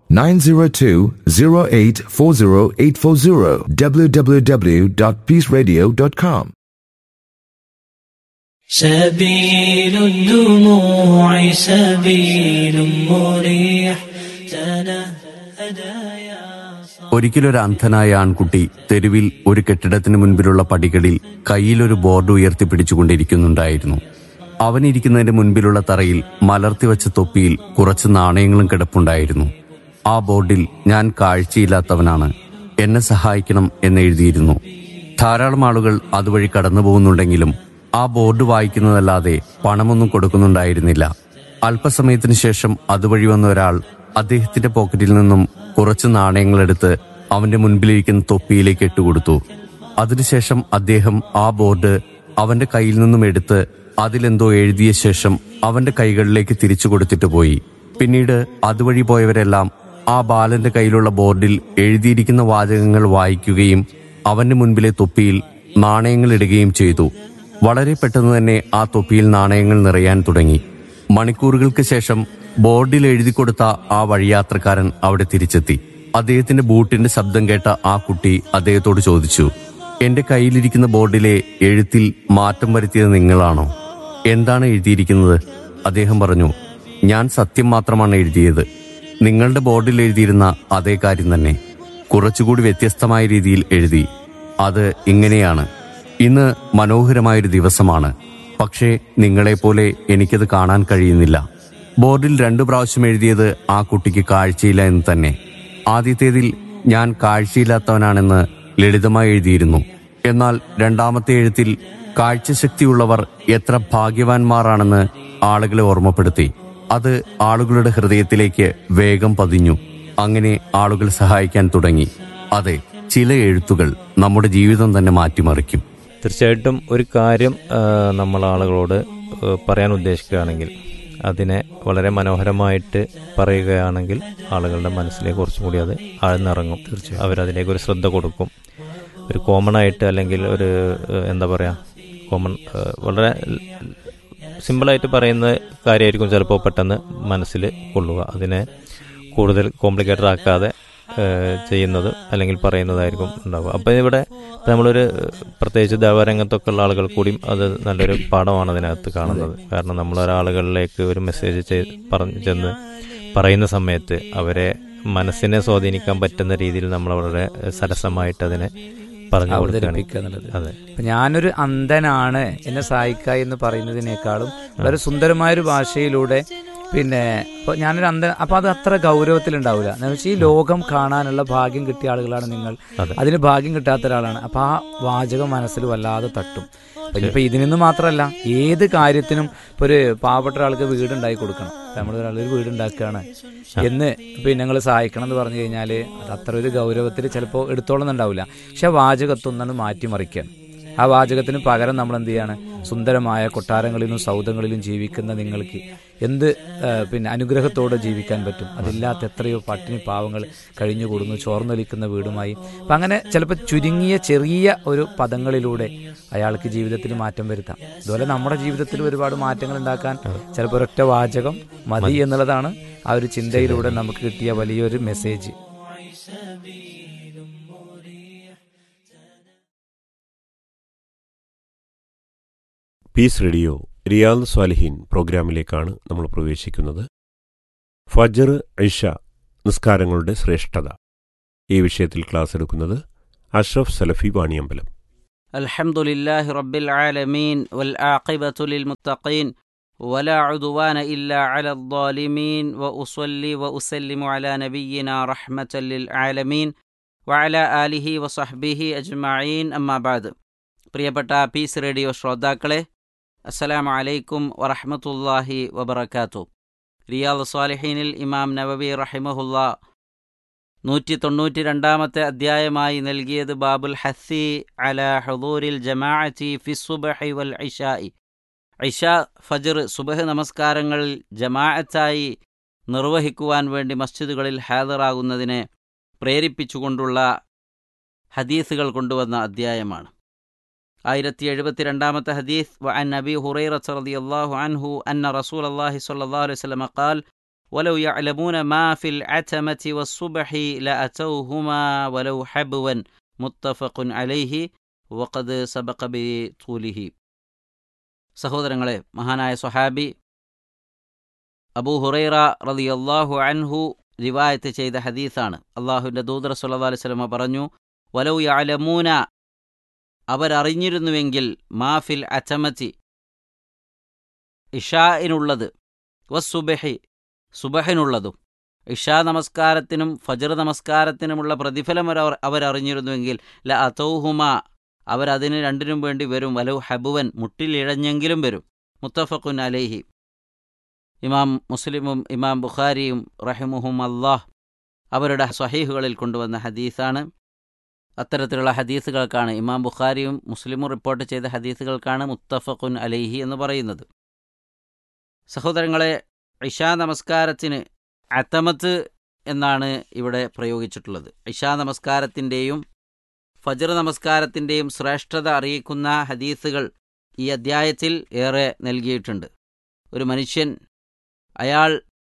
902-0840840 www.peaceradio.com. سبيل الدموع سبيل مريح تنهدى يا ഒരിക്കലൊരു അന്ധനായ ആൺകുട്ടി തെരുവിൽ ഒരു കെട്ടിടത്തിന് മുൻപിലുള്ള പടികളിൽ കയ്യിലൊരു ബോർഡ് ഉയർത്തിപ്പിടിച്ചുകൊണ്ടിരിക്കുന്നുണ്ടായിരുന്നു അവനിരിക്കുന്നതിന്റെ മുൻപിലുള്ള തറയിൽ മലർത്തിവച്ച തൊപ്പിയിൽ കുറച്ച് നാണയങ്ങളും കിടപ്പുണ്ടായിരുന്നു ആ ബോർഡിൽ ഞാൻ കാഴ്ചയില്ലാത്തവനാണ് എന്നെ സഹായിക്കണം എന്നെഴുതിയിരുന്നു ധാരാളം ആളുകൾ അതുവഴി കടന്നു പോകുന്നുണ്ടെങ്കിലും ആ ബോർഡ് വായിക്കുന്നതല്ലാതെ പണമൊന്നും കൊടുക്കുന്നുണ്ടായിരുന്നില്ല അല്പസമയത്തിനു ശേഷം അതുവഴി വന്ന ഒരാൾ അദ്ദേഹത്തിന്റെ പോക്കറ്റിൽ നിന്നും കുറച്ച് നാണയങ്ങളെടുത്ത് അവന്റെ മുൻപിലിരിക്കുന്ന തൊപ്പിയിലേക്ക് ഇട്ടുകൊടുത്തു അതിനുശേഷം അദ്ദേഹം ആ ബോർഡ് അവന്റെ കയ്യിൽ നിന്നും എടുത്ത് അതിലെന്തോ എഴുതിയ ശേഷം അവന്റെ കൈകളിലേക്ക് തിരിച്ചു കൊടുത്തിട്ട് പോയി പിന്നീട് അതുവഴി പോയവരെല്ലാം ആ ബാലന്റെ കയ്യിലുള്ള ബോർഡിൽ എഴുതിയിരിക്കുന്ന വാചകങ്ങൾ വായിക്കുകയും അവന്റെ മുൻപിലെ തൊപ്പിയിൽ നാണയങ്ങൾ ഇടുകയും ചെയ്തു വളരെ പെട്ടെന്ന് തന്നെ ആ തൊപ്പിയിൽ നാണയങ്ങൾ നിറയാൻ തുടങ്ങി മണിക്കൂറുകൾക്ക് ശേഷം ബോർഡിൽ എഴുതി കൊടുത്ത ആ വഴിയാത്രക്കാരൻ അവിടെ തിരിച്ചെത്തി അദ്ദേഹത്തിന്റെ ബൂട്ടിന്റെ ശബ്ദം കേട്ട ആ കുട്ടി അദ്ദേഹത്തോട് ചോദിച്ചു എന്റെ കയ്യിലിരിക്കുന്ന ബോർഡിലെ എഴുത്തിൽ മാറ്റം വരുത്തിയത് നിങ്ങളാണോ എന്താണ് എഴുതിയിരിക്കുന്നത് അദ്ദേഹം പറഞ്ഞു ഞാൻ സത്യം മാത്രമാണ് എഴുതിയത് നിങ്ങളുടെ ബോർഡിൽ എഴുതിയിരുന്ന അതേ കാര്യം തന്നെ കുറച്ചുകൂടി വ്യത്യസ്തമായ രീതിയിൽ എഴുതി അത് ഇങ്ങനെയാണ് ഇന്ന് മനോഹരമായൊരു ദിവസമാണ് പക്ഷേ നിങ്ങളെപ്പോലെ എനിക്കത് കാണാൻ കഴിയുന്നില്ല ബോർഡിൽ രണ്ടു പ്രാവശ്യം എഴുതിയത് ആ കുട്ടിക്ക് കാഴ്ചയില്ല എന്ന് തന്നെ ആദ്യത്തേതിൽ ഞാൻ കാഴ്ചയില്ലാത്തവനാണെന്ന് ലളിതമായി എഴുതിയിരുന്നു എന്നാൽ രണ്ടാമത്തെ എഴുത്തിൽ കാഴ്ചശക്തിയുള്ളവർ എത്ര ഭാഗ്യവാന്മാരാണെന്ന് ആളുകളെ ഓർമ്മപ്പെടുത്തി അത് ആളുകളുടെ ഹൃദയത്തിലേക്ക് വേഗം പതിഞ്ഞു അങ്ങനെ ആളുകൾ സഹായിക്കാൻ തുടങ്ങി അതെ ചില എഴുത്തുകൾ നമ്മുടെ ജീവിതം തന്നെ മാറ്റിമറിക്കും തീർച്ചയായിട്ടും ഒരു കാര്യം ആ, നമ്മൾ ആളുകളോട് ആ, പറയാൻ ഉദ്ദേശിക്കുകയാണെങ്കിൽ അതിനെ വളരെ മനോഹരമായിട്ട് പറയുകയാണെങ്കിൽ ആളുകളുടെ മനസ്സിലേക്ക് കുറച്ചും കൂടി അത് ആഴ്ന്നിറങ്ങും തീർച്ചയായും അവരതിലേക്ക് ഒരു ശ്രദ്ധ കൊടുക്കും ഒരു കോമൺ ആയിട്ട് അല്ലെങ്കിൽ ഒരു ആ, എന്താ പറയുക കോമൺ ആ, വളരെ സിമ്പിളായിട്ട് പറയുന്ന കാര്യമായിരിക്കും ചിലപ്പോൾ പെട്ടെന്ന് മനസ്സിൽ കൊള്ളുക അതിനെ കൂടുതൽ കോംപ്ലിക്കേറ്റഡ് ആക്കാതെ ഏഹ്, ചെയ്യുന്നത് അല്ലെങ്കിൽ പറയുന്നതായിരിക്കും ഉണ്ടാവുക അപ്പം ഇവിടെ ഇപ്പം നമ്മളൊരു പ്രത്യേകിച്ച് ദേവരംഗത്തൊക്കെ ഉള്ള ആളുകൾ കൂടിയും അത് നല്ലൊരു പാഠമാണ് അതിനകത്ത് കാണുന്നത് കാരണം നമ്മൾ ഒരാളുകളിലേക്ക് ഒരു മെസ്സേജ് ചെയ് പറഞ്ഞു ചെന്ന് പറയുന്ന സമയത്ത് അവരെ മനസ്സിനെ സ്വാധീനിക്കാൻ പറ്റുന്ന രീതിയിൽ നമ്മൾ വളരെ സരസമായിട്ട് അതിനെ പറഞ്ഞു അവതരിപ്പിക്കുക കൊടുക്കുകയാണ് എന്നുള്ളത് അതെ അപ്പൊ ഞാനൊരു അന്ധനാണ് എന്നെ സഹായിക്കുക എന്ന് പറയുന്നതിനേക്കാളും വളരെ സുന്ദരമായൊരു ഭാഷയിലൂടെ പിന്നെ ഇപ്പൊ ഞാനൊരു അന്ധ അപ്പൊ അത് അത്ര ഗൗരവത്തിലുണ്ടാവില്ല എന്ന് വെച്ചാൽ ഈ ലോകം കാണാനുള്ള ഭാഗ്യം കിട്ടിയ ആളുകളാണ് നിങ്ങൾ അതെ. അതിന് ഭാഗ്യം കിട്ടാത്ത ഒരാളാണ് അപ്പൊ ആ വാചകം മനസ്സിൽ വല്ലാതെ തട്ടും അപ്പൊ ഇനിയിപ്പോ ഇതിൽ നിന്ന് മാത്രമല്ല ഏത് കാര്യത്തിനും ഇപ്പൊ ഒരു പാവപ്പെട്ട ഒരാൾക്ക് വീട് ഉണ്ടാക്കി കൊടുക്കണം നമ്മൾ ഒരാളൊരു വീട് ഉണ്ടാക്കുകയാണ് എന്ന് പിന്നെ നിങ്ങൾ സഹായിക്കണം എന്ന് പറഞ്ഞു കഴിഞ്ഞാൽ അത് അത്ര ഒരു ഗൗരവത്തിൽ ചിലപ്പോൾ എടുത്തോളുന്നുണ്ടാവില്ല പക്ഷെ ആ വാചകത്തൊന്നാണ് മാറ്റിമറിക്കുകയാണ് ആ വാചകത്തിന് പകരം നമ്മൾ എന്ത് ചെയ്യാണ് സുന്ദരമായ കൊട്ടാരങ്ങളിലും സൗധങ്ങളിലും ജീവിക്കുന്ന നിങ്ങൾക്ക് എന്ത് ആ, പിന്നെ അനുഗ്രഹത്തോടെ ജീവിക്കാൻ പറ്റും അതില്ലാത്ത എത്രയോ പട്ടിണി പാവങ്ങൾ കഴിഞ്ഞുകൂടുന്നു ചോർന്നൊലിക്കുന്ന വീടുമായി അപ്പം അങ്ങനെ ചിലപ്പോൾ ചുരുങ്ങിയ ചെറിയ ഒരു പദങ്ങളിലൂടെ അയാൾക്ക് ജീവിതത്തിൽ മാറ്റം വരുത്താം അതുപോലെ നമ്മുടെ ജീവിതത്തിൽ ഒരുപാട് മാറ്റങ്ങൾ ഉണ്ടാക്കാൻ ചിലപ്പോൾ ഒരൊറ്റ വാചകം മതി എന്നുള്ളതാണ് ആ ഒരു ചിന്തയിലൂടെ നമുക്ക് കിട്ടിയ വലിയൊരു മെസ്സേജ് പീസ് റേഡിയോ റിയാദ് സ്വാലിഹീൻ പ്രോഗ്രാമിലേക്കാണ് നമ്മൾ പ്രവേശിക്കുന്നത് ഫജർ ഐഷ നിസ്കാരങ്ങളുടെ ശ്രേഷ്ഠത ഈ വിഷയത്തിൽ ക്ലാസ് എടുക്കുന്നത് അഷ്റഫ് സലഫി വാണിയമ്പലം الحمد لله رب العالمين والعاقبة للمتقين ولا عدوان إلا على الظالمين وأصلي وأسلم على نبينا رحمة للعالمين وعلى آله وصحبه أجمعين أما بعد പ്രിയപ്പെട്ട പീസ് റേഡിയോ ശ്രോതാക്കളെ അസ്സലാമു അലൈക്കും വറഹ്മത്തുള്ളാഹി വബറകാത്തു റിയാദ് സ്വാലിഹീനിൽ ഇമാം നവവി റഹിമഹുല്ല നൂറ്റി തൊണ്ണൂറ്റി രണ്ടാമത്തെ അധ്യായമായി നൽകിയത് ബാബുൽ ഹസ്സി അല ഹുദൂരിൽ ജമാഅത്തി ഫി സുബഹി വൽ ഇഷായി ഇഷ ഫജർ സുബഹ് നമസ്കാരങ്ങളിൽ ജമാഅത്തായി നിർവഹിക്കുവാൻ വേണ്ടി മസ്ജിദുകളിൽ ഹാജറാകുന്നതിനെ പ്രേരിപ്പിച്ചുകൊണ്ടുള്ള ഹദീസുകൾ കൊണ്ടുവന്ന അധ്യായമാണ് ആയിരത്തി എഴുപത്തിരണ്ടാമത്തെ ഹദീസ് വഅൻ നബി ഹുറൈറ റളിയല്ലാഹു അൻഹു അന്ന റസൂൽ അല്ലാഹി സ്വല്ലല്ലാഹു അലൈഹി വസല്ലം ഖാൽ ولو يعلمون ما في العتمة والصبح لأتوهما ولو حبوا متفق عليه وقد سبق بطوله സഹോദരങ്ങളെ മഹാനായ സ്വഹാബി അബൂ ഹുറൈറ റളിയല്ലാഹു അൻഹു റിവായത്ത് ചെയ്ത ഹദീസാണ് അള്ളാഹുവിൻ്റെ ദൂതർ സല്ലല്ലാഹു അലൈഹി വസല്ലം പറഞ്ഞു വലൗ യഅലമൂന അവരറിഞ്ഞിരുന്നുവെങ്കിൽ മാഫിൽ അച്ചമത്തി ഇഷായിനുള്ളത് വസ്സുബഹി സുബഹിനുള്ളതും ഇഷാ നമസ്കാരത്തിനും ഫജർ നമസ്കാരത്തിനുമുള്ള പ്രതിഫലം അവർ അവരറിഞ്ഞിരുന്നുവെങ്കിൽ ല അതൗഹുമ അവരതിന് രണ്ടിനും വേണ്ടി വരും വലൗ ഹബുവൻ മുട്ടിലിഴഞ്ഞെങ്കിലും വരും മുത്തഫഖുൻ അലൈഹി ഇമാം മുസ്ലിമും ഇമാം ബുഖാരിയും റഹിമുഹും അള്ളാഹ് അവരുടെ സ്വഹീഹുകളിൽ കൊണ്ടുവന്ന ഹദീസാണ് അത്തരത്തിലുള്ള ഹദീസുകൾക്കാണ് ഇമാം ബുഖാരിയും മുസ്ലിമും റിപ്പോർട്ട് ചെയ്ത ഹദീസുകൾക്കാണ് മുത്തഫഖുൻ അലൈഹി എന്ന് പറയുന്നത് സഹോദരങ്ങളെ ഇഷാ നമസ്കാരത്തിന് അത്തമത്ത് എന്നാണ് ഇവിടെ പ്രയോഗിച്ചിട്ടുള്ളത് ഇഷാ നമസ്കാരത്തിൻ്റെയും ഫജർ നമസ്കാരത്തിൻ്റെയും ശ്രേഷ്ഠത അറിയിക്കുന്ന ഹദീസുകൾ ഈ അദ്ധ്യായത്തിൽ ഏറെ നൽകിയിട്ടുണ്ട് ഒരു മനുഷ്യൻ അയാൾ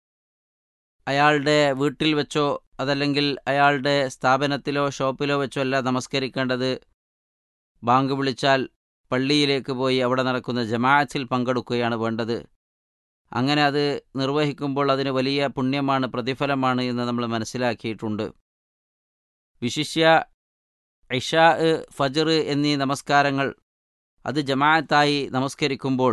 അയാളുടെ വീട്ടിൽ വെച്ചോ അതല്ലെങ്കിൽ അയാളുടെ സ്ഥാപനത്തിലോ ഷോപ്പിലോ വെച്ചോ അല്ല നമസ്കരിക്കേണ്ടത് ബാങ്ക് വിളിച്ചാൽ പള്ളിയിലേക്ക് പോയി അവിടെ നടക്കുന്ന ജമാഅത്തിൽ പങ്കെടുക്കുകയാണ് വേണ്ടത് അങ്ങനെ അത് നിർവഹിക്കുമ്പോൾ അതിന് വലിയ പുണ്യമാണ് പ്രതിഫലമാണ് എന്ന് നമ്മൾ മനസ്സിലാക്കിയിട്ടുണ്ട് വിശിഷ്യ ഇഷാ ഫജർ എന്നീ നമസ്കാരങ്ങൾ അത് ജമാഅത്തായി നമസ്കരിക്കുമ്പോൾ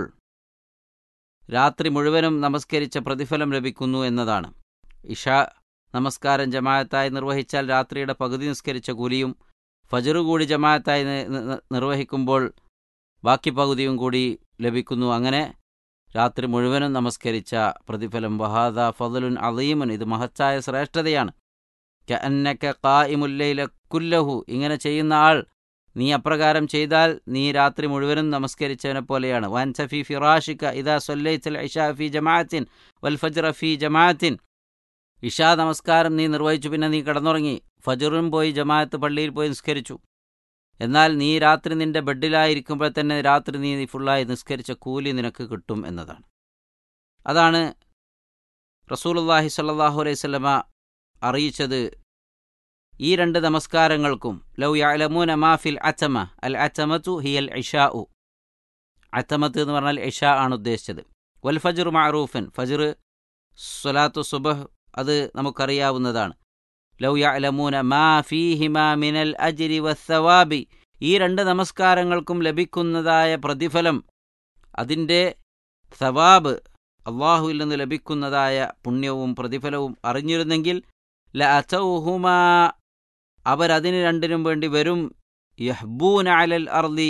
രാത്രി മുഴുവനും നമസ്കരിച്ച പ്രതിഫലം ലഭിക്കുന്നു എന്നതാണ് ഇഷ നമസ്കാരം ജമാഅത്തായി നിർവഹിച്ചാൽ രാത്രിയുടെ പകുതി നിസ്കരിച്ച കൂലിയും ഫജർ കൂടി ജമാഅത്തായി നിർവഹിക്കുമ്പോൾ ബാക്കി പകുതിയും കൂടി ലഭിക്കുന്നു അങ്ങനെ രാത്രി മുഴുവനും നമസ്കരിച്ച പ്രതിഫലം വഹാദ ഫതലുൻ അലീമുൻ ഇത് മഹത്തായ ശ്രേഷ്ഠതയാണ് കന്നക്ക കായിമുല്ലയില കുല്ലഹു ഇങ്ങനെ ചെയ്യുന്ന ആൾ നീ അപ്രകാരം ചെയ്താൽ നീ രാത്രി മുഴുവനും നമസ്കരിച്ചവനെ പോലെയാണ് വൻസ ഫി ഫിറാഷിക്ക ഇതാ സൊല്ലൈത്തൽ ഇഷാ ഫി ജമാഅത്തിൻ വൽ ഫജ്റ ഫി ജമാഅത്തിൻ ഇഷാ നമസ്കാരം നീ നിർവഹിച്ചു പിന്നെ നീ കിടന്നുറങ്ങി ഫജറും പോയി ജമാഅത്ത് പള്ളിയിൽ പോയി നിസ്കരിച്ചു എന്നാൽ നീ രാത്രി നിന്റെ ബെഡിലായിരിക്കുമ്പോൾ തന്നെ രാത്രി നീ ഫുള്ളായി നിസ്കരിച്ച കൂലി നിനക്ക് കിട്ടും എന്നതാണ് അതാണ് റസൂലുല്ലാഹി സല്ലാഹു അലൈഹി സ്വലമ അറിയിച്ചത് ഈ രണ്ട് നമസ്കാരങ്ങൾക്കും ലൗ യഅലമൂന മാഫിൽ അച്ചമ അൽ അച്ചമത്തു ഹിയൽ ഇഷാ ഉ അച്ചമത്ത് എന്ന് പറഞ്ഞാൽ ഇഷാ ആണ് ഉദ്ദേശിച്ചത് വൽ ഫജർ മഅറൂഫൻ ഫജർ സ്വലാത്തു സുബഹ് അത് നമുക്കറിയാവുന്നതാണ് ലൗ യഅലമൂന മാ ഫീഹിമാ മിനൽ അജ്രി വസ്സവാബി ഈ രണ്ട് നമസ്കാരങ്ങൾക്കും ലഭിക്കുന്നതായ പ്രതിഫലം അതിൻ്റെ സവാബ് അള്ളാഹുവിൽ നിന്ന് ലഭിക്കുന്നതായ പുണ്യവും പ്രതിഫലവും അറിഞ്ഞിരുന്നെങ്കിൽ ല അച്ചൗഹുമാ അവരതിന് രണ്ടിനും വേണ്ടി വരും യഹ്ബൂന അലൽ അർലി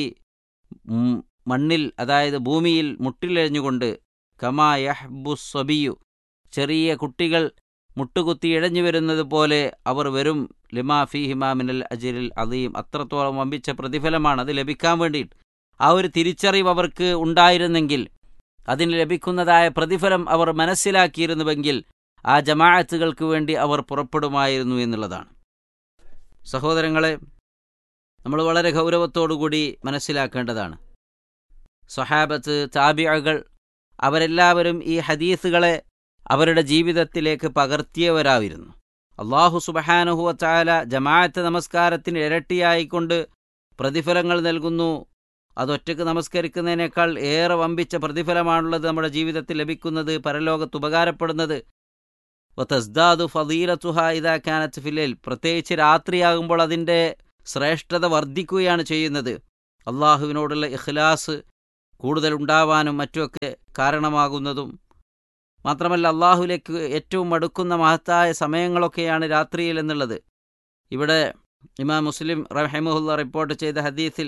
മണ്ണിൽ അതായത് ഭൂമിയിൽ മുട്ടിലെഴിഞ്ഞുകൊണ്ട് കമാ യഹ്ബു സ്വബിയു ചെറിയ കുട്ടികൾ മുട്ടുകുത്തി ഇഴഞ്ഞു വരുന്നത് പോലെ അവർ വരും ലിമാ ഫി ഹിമാമിനൽ അജിരിൽ അലീം അത്രത്തോളം വമ്പിച്ച പ്രതിഫലമാണ് അത് ലഭിക്കാൻ വേണ്ടിയിട്ട് ആ ഒരു തിരിച്ചറിവ് അവർക്ക് ഉണ്ടായിരുന്നെങ്കിൽ അതിന് ലഭിക്കുന്നതായ പ്രതിഫലം അവർ മനസ്സിലാക്കിയിരുന്നുവെങ്കിൽ ആ ജമാഅത്തുകൾക്ക് വേണ്ടി അവർ പുറപ്പെടുമായിരുന്നു എന്നുള്ളതാണ് സഹോദരങ്ങളെ നമ്മൾ വളരെ ഗൗരവത്തോടുകൂടി മനസ്സിലാക്കേണ്ടതാണ് സ്വഹാബത്ത് താബിയകൾ അവരെല്ലാവരും ഈ ഹദീസുകളെ അവരുടെ ജീവിതത്തിലേക്ക് പകർത്തിയവരായിരുന്നു അള്ളാഹു സുബഹാനുഹുവ ചാല ജമാഅത്ത് നമസ്കാരത്തിന് ഇരട്ടിയായിക്കൊണ്ട് പ്രതിഫലങ്ങൾ നൽകുന്നു അതൊറ്റക്ക് നമസ്കരിക്കുന്നതിനേക്കാൾ ഏറെ വമ്പിച്ച പ്രതിഫലമാണുള്ളത് നമ്മുടെ ജീവിതത്തിൽ ലഭിക്കുന്നത് പരലോകത്ത് ഉപകാരപ്പെടുന്നത് തസ്ദാദു ഫദീലത്തുഹ ഇതാ കാനത്ത് ഫില്ലിൽ പ്രത്യേകിച്ച് രാത്രിയാകുമ്പോൾ അതിൻ്റെ ശ്രേഷ്ഠത വർദ്ധിക്കുകയാണ് ചെയ്യുന്നത് അള്ളാഹുവിനോടുള്ള ഇഖ്ലാസ് കൂടുതൽ ഉണ്ടാവാനും മറ്റുമൊക്കെ കാരണമാകുന്നതും മാത്രമല്ല അള്ളാഹുലേക്ക് ഏറ്റവും അടുക്കുന്ന മഹത്തായ സമയങ്ങളൊക്കെയാണ് രാത്രിയിൽ എന്നുള്ളത് ഇവിടെ ഇമാം മുസ്ലിം റഹമുല്ല റിപ്പോർട്ട് ചെയ്ത ഹദീസിൽ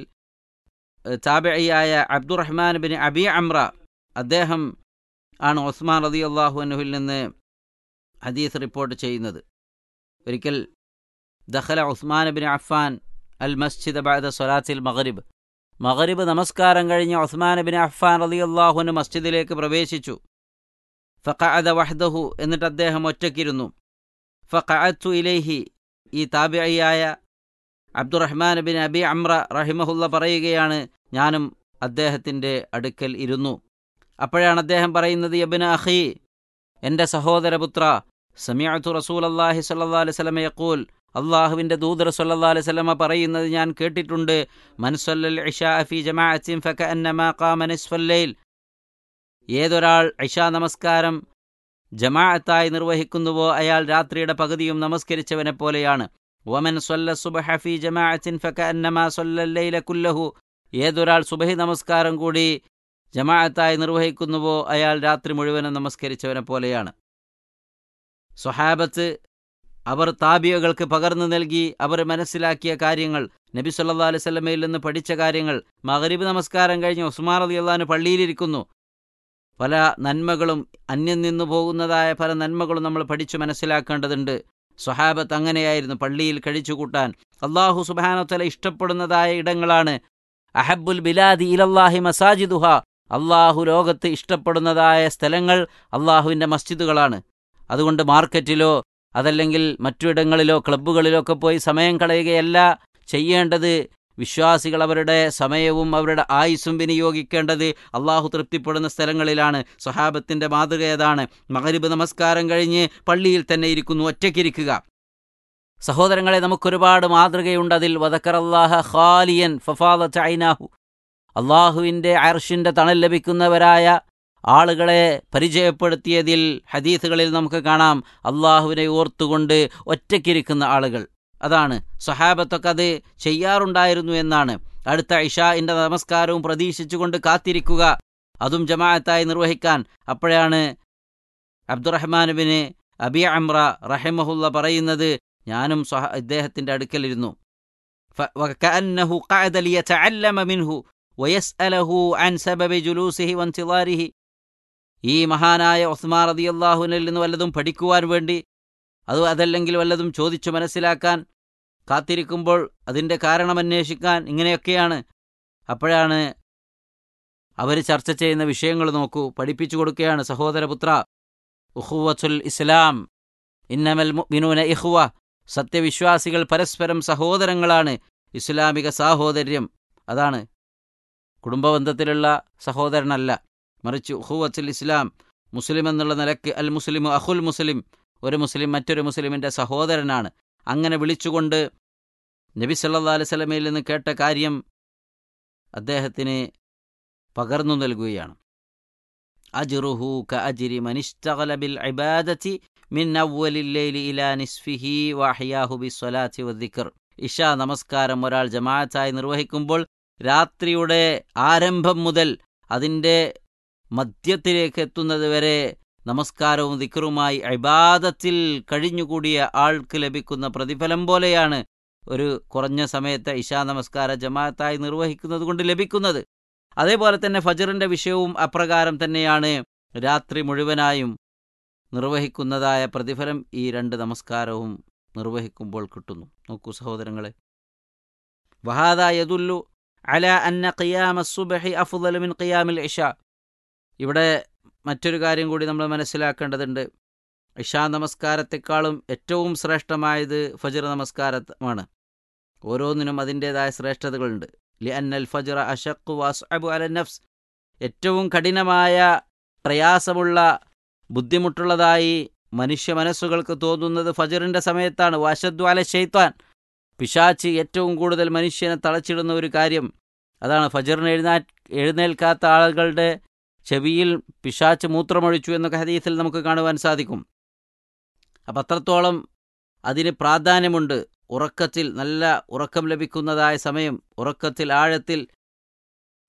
താബിയായ അബ്ദുറഹ്മാൻ ബിൻ അബി അമ്ര അദ്ദേഹം ആണ് ഒസ്മാൻ റതി അള്ളാഹു അനുഹിൽ നിന്ന് ഹദീസ് റിപ്പോർട്ട് ചെയ്യുന്നത് ഒരിക്കൽ ദഖല ഉസ്മാൻ ബിൻ അഫ്ഫാൻ അൽ മസ്ജിദ് ബഅദ സൊലാത്തിൽ മഗരിബ് മഗരിബ് നമസ്കാരം കഴിഞ്ഞ് ഉസ്മാൻ ബിൻ അഫ്ഫാൻ റതി അള്ളാഹുന് മസ്ജിദിലേക്ക് പ്രവേശിച്ചു ഫഖഅദ വഹ്ദഹു എന്നിട്ട് അദ്ദേഹം ഒറ്റയ്ക്കിരുന്നു ഫഖഅത്തു ഇലൈഹി ഈ താബിയായ അബ്ദുറഹ്മാൻ ബിൻ അബി അമ്ര റഹിമഹുല്ല പറയുകയാണ് ഞാനും അദ്ദേഹത്തിൻ്റെ അടുക്കൽ ഇരുന്നു അപ്പോഴാണ് അദ്ദേഹം പറയുന്നത് യബിന അഖി എൻ്റെ സഹോദരപുത്ര സമിയത്തു റസൂൽ അള്ളാഹി സല്ലാ അലൈഹി സ്വലമ യക്കൂൽ അള്ളാഹുവിൻ്റെ ദൂതർ സല്ലാ അലൈഹി സ്വലമ പറയുന്നത് ഞാൻ കേട്ടിട്ടുണ്ട് മൻസല്ലൽ ഇഷാ ഫി ജമാഅത്തിൻ ഫക അന്നമാ ഖാമ നിസ്ഫല്ലൈൽ ഏതൊരാൾ ഇഷാ നമസ്കാരം ജമാഅത്തായി നിർവഹിക്കുന്നുവോ അയാൾ രാത്രിയുടെ പകുതിയും നമസ്കരിച്ചവനെ പോലെയാണ് വമൻ സൊല്ല സുബഹ ഫി ജമാഅത്തിൻ ഫക അന്നമാ സൊല്ലല്ലൈല കുല്ലഹു ഏതൊരാൾ സുബഹി നമസ്കാരം കൂടി ജമാഅത്തായി നിർവഹിക്കുന്നുവോ അയാൾ രാത്രി മുഴുവനും നമസ്കരിച്ചവനെ പോലെയാണ് സ്വഹാബത്ത് അവർ താബിയകൾക്ക് പകർന്നു നൽകി അവർ മനസ്സിലാക്കിയ കാര്യങ്ങൾ നബി സല്ലാ അലൈഹി സ്വലമയിൽ നിന്ന് പഠിച്ച കാര്യങ്ങൾ മകരീബ് നമസ്കാരം കഴിഞ്ഞ് ഉസ്മാൻ അലി അള്ളഹാന് പള്ളിയിലിരിക്കുന്നു പല നന്മകളും അന്യം നിന്നു പോകുന്നതായ പല നന്മകളും നമ്മൾ പഠിച്ചു മനസ്സിലാക്കേണ്ടതുണ്ട് സ്വഹാബത്ത് അങ്ങനെയായിരുന്നു പള്ളിയിൽ കഴിച്ചുകൂട്ടാൻ അള്ളാഹു സുബാനത്തല ഇഷ്ടപ്പെടുന്നതായ ഇടങ്ങളാണ് അഹബുൽ ബിലാദി ഇലല്ലാഹി മസാജിദുഹ അള്ളാഹു ലോകത്ത് ഇഷ്ടപ്പെടുന്നതായ സ്ഥലങ്ങൾ അള്ളാഹുവിൻ്റെ മസ്ജിദുകളാണ് അതുകൊണ്ട് മാർക്കറ്റിലോ അതല്ലെങ്കിൽ മറ്റിടങ്ങളിലോ ക്ലബ്ബുകളിലോ ഒക്കെ പോയി സമയം കളയുകയല്ല ചെയ്യേണ്ടത് വിശ്വാസികൾ അവരുടെ സമയവും അവരുടെ ആയുസ്സും വിനിയോഗിക്കേണ്ടത് അള്ളാഹു തൃപ്തിപ്പെടുന്ന സ്ഥലങ്ങളിലാണ് സ്വഹാബത്തിൻ്റെ മാതൃക ഏതാണ് മകരിബ് നമസ്കാരം കഴിഞ്ഞ് പള്ളിയിൽ തന്നെ ഇരിക്കുന്നു ഒറ്റയ്ക്കിരിക്കുക സഹോദരങ്ങളെ നമുക്കൊരുപാട് മാതൃകയുണ്ട് അതിൽ വദക്കറല്ലാഹ ഖാലിയൻ ഫഫാദ ചൈനാഹു അള്ളാഹുവിൻ്റെ അർഷിൻ്റെ തണൽ ലഭിക്കുന്നവരായ ആളുകളെ പരിചയപ്പെടുത്തിയതിൽ ഹദീസുകളിൽ നമുക്ക് കാണാം അള്ളാഹുവിനെ ഓർത്തുകൊണ്ട് ഒറ്റയ്ക്കിരിക്കുന്ന ആളുകൾ അതാണ് സ്വഹാബത്തൊക്കെ അത് ചെയ്യാറുണ്ടായിരുന്നു എന്നാണ് അടുത്ത ഇഷാഇൻ്റെ നമസ്കാരവും പ്രതീക്ഷിച്ചുകൊണ്ട് കാത്തിരിക്കുക അതും ജമാഅത്തായി നിർവഹിക്കാൻ അപ്പോഴാണ് അബ്ദുറഹ്മാനുബിന് അബി അമ്ര റഹിമഹുല്ല പറയുന്നത് ഞാനും സ്വഹ ഇദ്ദേഹത്തിൻ്റെ അടുക്കലിരുന്നു മിൻഹു വയസ്അലഹു അൻ സബബി ജുലൂസിഹി വൻതിലാരിഹി ഈ മഹാനായ ഒസ്മാർ റതി അള്ളാഹുവിനിൽ നിന്ന് വല്ലതും പഠിക്കുവാൻ വേണ്ടി അത് അതല്ലെങ്കിൽ വല്ലതും ചോദിച്ചു മനസ്സിലാക്കാൻ കാത്തിരിക്കുമ്പോൾ അതിൻ്റെ കാരണമന്വേഷിക്കാൻ ഇങ്ങനെയൊക്കെയാണ് അപ്പോഴാണ് അവർ ചർച്ച ചെയ്യുന്ന വിഷയങ്ങൾ നോക്കൂ പഠിപ്പിച്ചു കൊടുക്കുകയാണ് സഹോദരപുത്ര ഉഹുവത്തുൽ ഇസ്ലാം ഇന്നമൽ മിനൂന ഇഹുവ സത്യവിശ്വാസികൾ പരസ്പരം സഹോദരങ്ങളാണ് ഇസ്ലാമിക സാഹോദര്യം അതാണ് കുടുംബബന്ധത്തിലുള്ള സഹോദരനല്ല മറിച്ച് ഉഹുവത്തുൽ ഇസ്ലാം മുസ്ലിം എന്നുള്ള നിലയ്ക്ക് അൽ മുസ്ലിമു അഹുൽ മുസ്ലിം ഒരു മുസ്ലിം മറ്റൊരു മുസ്ലിമിൻ്റെ സഹോദരനാണ് അങ്ങനെ വിളിച്ചുകൊണ്ട് നബി സല്ലാ അലൈഹി സ്വലമയിൽ നിന്ന് കേട്ട കാര്യം അദ്ദേഹത്തിന് പകർന്നു നൽകുകയാണ് അജ്റുഹു ക അജിരി മനിഷ്തഗല ബിൽ ഇബാദത്തി മിൻ അവ്വലിൽ ലൈലി ഇലാ നിസ്ഫിഹി വഹയാഹു ബിസ്വലാത്തി വദ്ദിക്കർ ഇഷാ നമസ്കാരം ഒരാൾ ജമാഅത്തായി നിർവഹിക്കുമ്പോൾ രാത്രിയുടെ ആരംഭം മുതൽ അതിൻ്റെ മധ്യത്തിലേക്ക് എത്തുന്നത് വരെ നമസ്കാരവും ദിക്കറുമായി അബാദത്തിൽ കഴിഞ്ഞുകൂടിയ ആൾക്ക് ലഭിക്കുന്ന പ്രതിഫലം പോലെയാണ് ഒരു കുറഞ്ഞ സമയത്തെ ഇഷാ നമസ്കാര ജമാഅത്തായി നിർവഹിക്കുന്നത് കൊണ്ട് ലഭിക്കുന്നത് അതേപോലെ തന്നെ ഫജറിന്റെ വിഷയവും അപ്രകാരം തന്നെയാണ് രാത്രി മുഴുവനായും നിർവഹിക്കുന്നതായ പ്രതിഫലം ഈ രണ്ട് നമസ്കാരവും നിർവഹിക്കുമ്പോൾ കിട്ടുന്നു നോക്കൂ സഹോദരങ്ങളെ വഹാദ യദുല്ലു അല അന്ന ഖിയാമ സുബഹി അഫ്ദലു മിൻ ഖിയാമിൽ ഇഷ ഇവിടെ മറ്റൊരു കാര്യം കൂടി നമ്മൾ മനസ്സിലാക്കേണ്ടതുണ്ട് ഇഷാ നമസ്കാരത്തെക്കാളും ഏറ്റവും ശ്രേഷ്ഠമായത് ഫജർ നമസ്കാരമാണ് ഓരോന്നിനും അതിൻ്റേതായ ശ്രേഷ്ഠതകളുണ്ട് ലി അന്നൽ ഫജർ അഷഖു വസ്അബു അല നഫ്സ് ഏറ്റവും കഠിനമായ പ്രയാസമുള്ള ബുദ്ധിമുട്ടുള്ളതായി മനുഷ്യ മനസ്സുകൾക്ക് തോന്നുന്നത് ഫജറിൻ്റെ സമയത്താണ് വശദ്വ അല ഷെയ്ത്താൻ പിശാച്ച് ഏറ്റവും കൂടുതൽ മനുഷ്യനെ തളച്ചിടുന്ന ഒരു കാര്യം അതാണ് ഫജറിന് എഴുന്നാ എഴുന്നേൽക്കാത്ത ആളുകളുടെ ചെവിയിൽ പിശാച്ച് മൂത്രമൊഴിച്ചു എന്നൊക്കെ ഹദീസിൽ നമുക്ക് കാണുവാൻ സാധിക്കും അപ്പം അത്രത്തോളം അതിന് പ്രാധാന്യമുണ്ട് ഉറക്കത്തിൽ നല്ല ഉറക്കം ലഭിക്കുന്നതായ സമയം ഉറക്കത്തിൽ ആഴത്തിൽ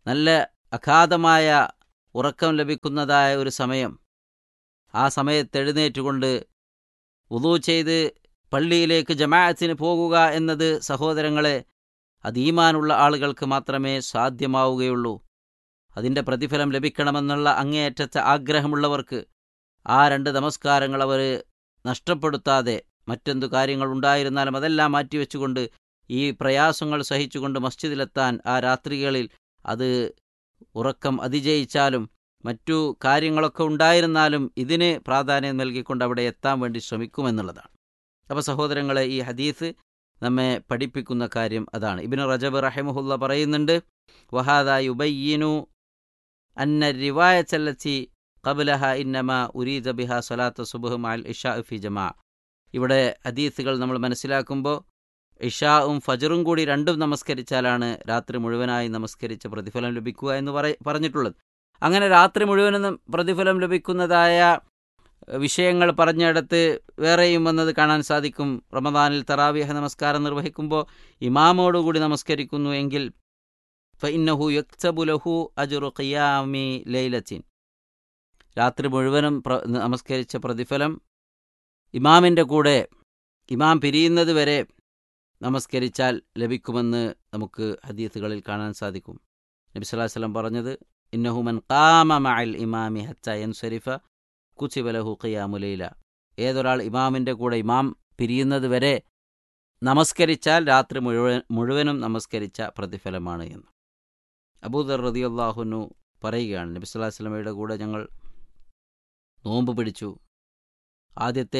നല്ല അഗാധമായ ഉറക്കം ലഭിക്കുന്നതായ ഒരു സമയം ആ സമയത്ത് എഴുന്നേറ്റുകൊണ്ട് ഉദു ചെയ്ത് പള്ളിയിലേക്ക് ജമാഅത്തിന് പോകുക എന്നത് സഹോദരങ്ങളെ അത് ഈമാനുള്ള ആളുകൾക്ക് മാത്രമേ സാധ്യമാവുകയുള്ളൂ അതിൻ്റെ പ്രതിഫലം ലഭിക്കണമെന്നുള്ള അങ്ങേയറ്റത്തെ ആഗ്രഹമുള്ളവർക്ക് ആ രണ്ട് നമസ്കാരങ്ങൾ അവർ നഷ്ടപ്പെടുത്താതെ മറ്റെന്തു കാര്യങ്ങൾ ഉണ്ടായിരുന്നാലും അതെല്ലാം മാറ്റിവെച്ചുകൊണ്ട് ഈ പ്രയാസങ്ങൾ സഹിച്ചുകൊണ്ട് മസ്ജിദിലെത്താൻ ആ രാത്രികളിൽ അത് ഉറക്കം അതിജയിച്ചാലും മറ്റു കാര്യങ്ങളൊക്കെ ഉണ്ടായിരുന്നാലും ഇതിന് പ്രാധാന്യം നൽകിക്കൊണ്ട് അവിടെ എത്താൻ വേണ്ടി ശ്രമിക്കുമെന്നുള്ളതാണ് അപ്പോൾ സഹോദരങ്ങളെ ഈ ഹദീസ് നമ്മെ പഠിപ്പിക്കുന്ന കാര്യം അതാണ് ഇബിന് റജബ് റഹിമുല്ല പറയുന്നുണ്ട് വഹാദ യുബയ്യനു അന്ന റിവായത്തല്ലത്തി കബലഹ ഇന്നമ ഉരീദ ബിഹ സലാത്ത സുബഹ് മാൽ ഇഷാ ഫി ജമാ ഇവിടെ ഹദീസുകൾ നമ്മൾ മനസ്സിലാക്കുമ്പോൾ ഇഷാവും ഫജറും കൂടി രണ്ടും നമസ്കരിച്ചാലാണ് രാത്രി മുഴുവനായി നമസ്കരിച്ച പ്രതിഫലം ലഭിക്കുക എന്ന് പറ പറഞ്ഞിട്ടുള്ളത് അങ്ങനെ രാത്രി മുഴുവനും പ്രതിഫലം ലഭിക്കുന്നതായ വിഷയങ്ങൾ പറഞ്ഞിടത്ത് വേറെയും വന്നത് കാണാൻ സാധിക്കും റമദാനിൽ തറാവിഹ നമസ്കാരം നിർവഹിക്കുമ്പോൾ ഇമാമോടുകൂടി നമസ്കരിക്കുന്നു എങ്കിൽ ഫഇന്നഹു യക്തബുലഹു അജുറു ഖിയാമി ലൈലത്തിൻ രാത്രി മുഴുവനും നമസ്കരിച്ച പ്രതിഫലം ഇമാമിൻ്റെ കൂടെ ഇമാം പിരിയുന്നത് വരെ നമസ്കരിച്ചാൽ ലഭിക്കുമെന്ന് നമുക്ക് ഹദീസുകളിൽ കാണാൻ സാധിക്കും നബി സ്വല്ലല്ലാഹു അലൈഹി വസല്ലം പറഞ്ഞത് ഇന്നഹുമൻ ഖാമ മഅൽ ഇമാമി ഹത്ത യൻസരിഫ കുച്ചിബലഹു ഖിയാമുലൈല ഏതൊരാൾ ഇമാമിൻ്റെ കൂടെ ഇമാം പിരിയുന്നത് വരെ നമസ്കരിച്ചാൽ രാത്രി മുഴുവൻ മുഴുവനും നമസ്കരിച്ച പ്രതിഫലമാണ് എന്ന് അബൂദർ റതി അള്ളാഹുനു പറയുകയാണ് നബി സ്വല്ലല്ലാഹു അലൈഹി വസല്ലമയുടെ കൂടെ ഞങ്ങൾ നോമ്പ് പിടിച്ചു ആദ്യത്തെ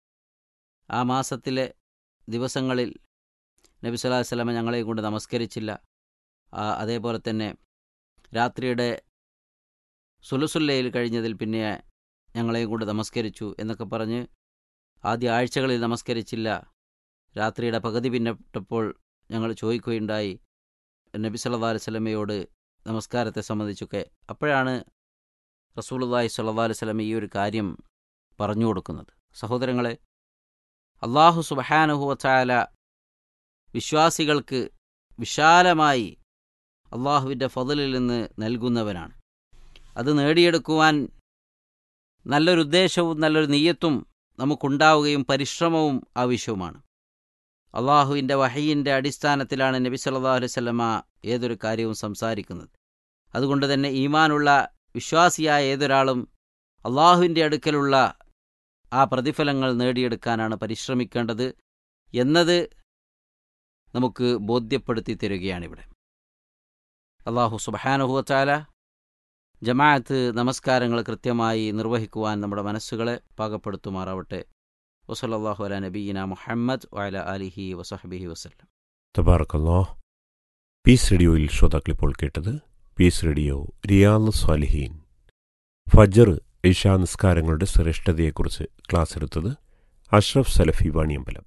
ആ മാസത്തിലെ ദിവസങ്ങളിൽ നബി സ്വല്ലല്ലാഹു അലൈഹി വസല്ലമ ഞങ്ങളെ കൊണ്ട് നമസ്കരിച്ചില്ല അതേപോലെ തന്നെ രാത്രിയുടെ സുലുസുല്ലയിൽ കഴിഞ്ഞതിൽ പിന്നെ ഞങ്ങളെയും കൊണ്ട് നമസ്കരിച്ചു എന്നൊക്കെ പറഞ്ഞ് ആദ്യ ആഴ്ചകളിൽ നമസ്കരിച്ചില്ല രാത്രിയുടെ പകുതി പിന്നിട്ടപ്പോൾ ഞങ്ങൾ ചോദിക്കുകയുണ്ടായി നബി സല്ലല്ലാഹു അലൈഹി വസല്ലമയോട് നമസ്കാരത്തെ സംബന്ധിച്ചൊക്കെ അപ്പോഴാണ് റസൂലുള്ളാഹി സ്വല്ലല്ലാഹു അലൈഹി വസല്ലം ഈ ഒരു കാര്യം പറഞ്ഞു കൊടുക്കുന്നത് സഹോദരങ്ങളെ അള്ളാഹു സുബ്ഹാനഹു വതആല വിശ്വാസികൾക്ക് വിശാലമായി അള്ളാഹുവിൻ്റെ ഫضലിൽ നിന്ന് നൽകുന്നവനാണ് അത് നേടിയെടുക്കുവാൻ നല്ലൊരു ഉദ്ദേശവും നല്ലൊരു നീയത്തും നമുക്കുണ്ടാവുകയും പരിശ്രമവും ആവശ്യവുമാണ് അള്ളാഹുവിൻ്റെ വഹയിൻ്റെ അടിസ്ഥാനത്തിലാണ് നബി സല്ലല്ലാഹു അലൈഹി വസല്ലമ ഏതൊരു കാര്യവും സംസാരിക്കുന്നത് അതുകൊണ്ട് തന്നെ ഈമാനുള്ള വിശ്വാസിയായ ഏതൊരാളും അള്ളാഹുവിൻ്റെ അടുക്കലുള്ള ആ പ്രതിഫലങ്ങൾ നേടിയെടുക്കാനാണ് പരിശ്രമിക്കേണ്ടത് എന്നത് നമുക്ക് ബോധ്യപ്പെടുത്തി തരികയാണിവിടെ അള്ളാഹു സുബഹാനുഹുവച്ചാല ജമാഅത്ത് നമസ്കാരങ്ങൾ കൃത്യമായി നിർവഹിക്കുവാൻ നമ്മുടെ മനസ്സുകളെ പാകപ്പെടുത്തുമാറാവട്ടെ വസല്ലാഹു അല നബീന മുഹമ്മദ് വഅല അലിഹി വസഹബിഹി വസ്ലം തബാറക്കല്ലോ പീസ് റേഡിയോയിൽ ശ്രോതാക്കളിപ്പോൾ കേട്ടത് പീസ് റേഡിയോ റിയാൽ സ്വാലിഹീൻ ഫജർ ഇഷാ നിസ്കാരങ്ങളുടെ ശ്രേഷ്ഠതയെക്കുറിച്ച് ക്ലാസ് എടുത്തത് അഷ്റഫ് സലഫി വാണിയമ്പലം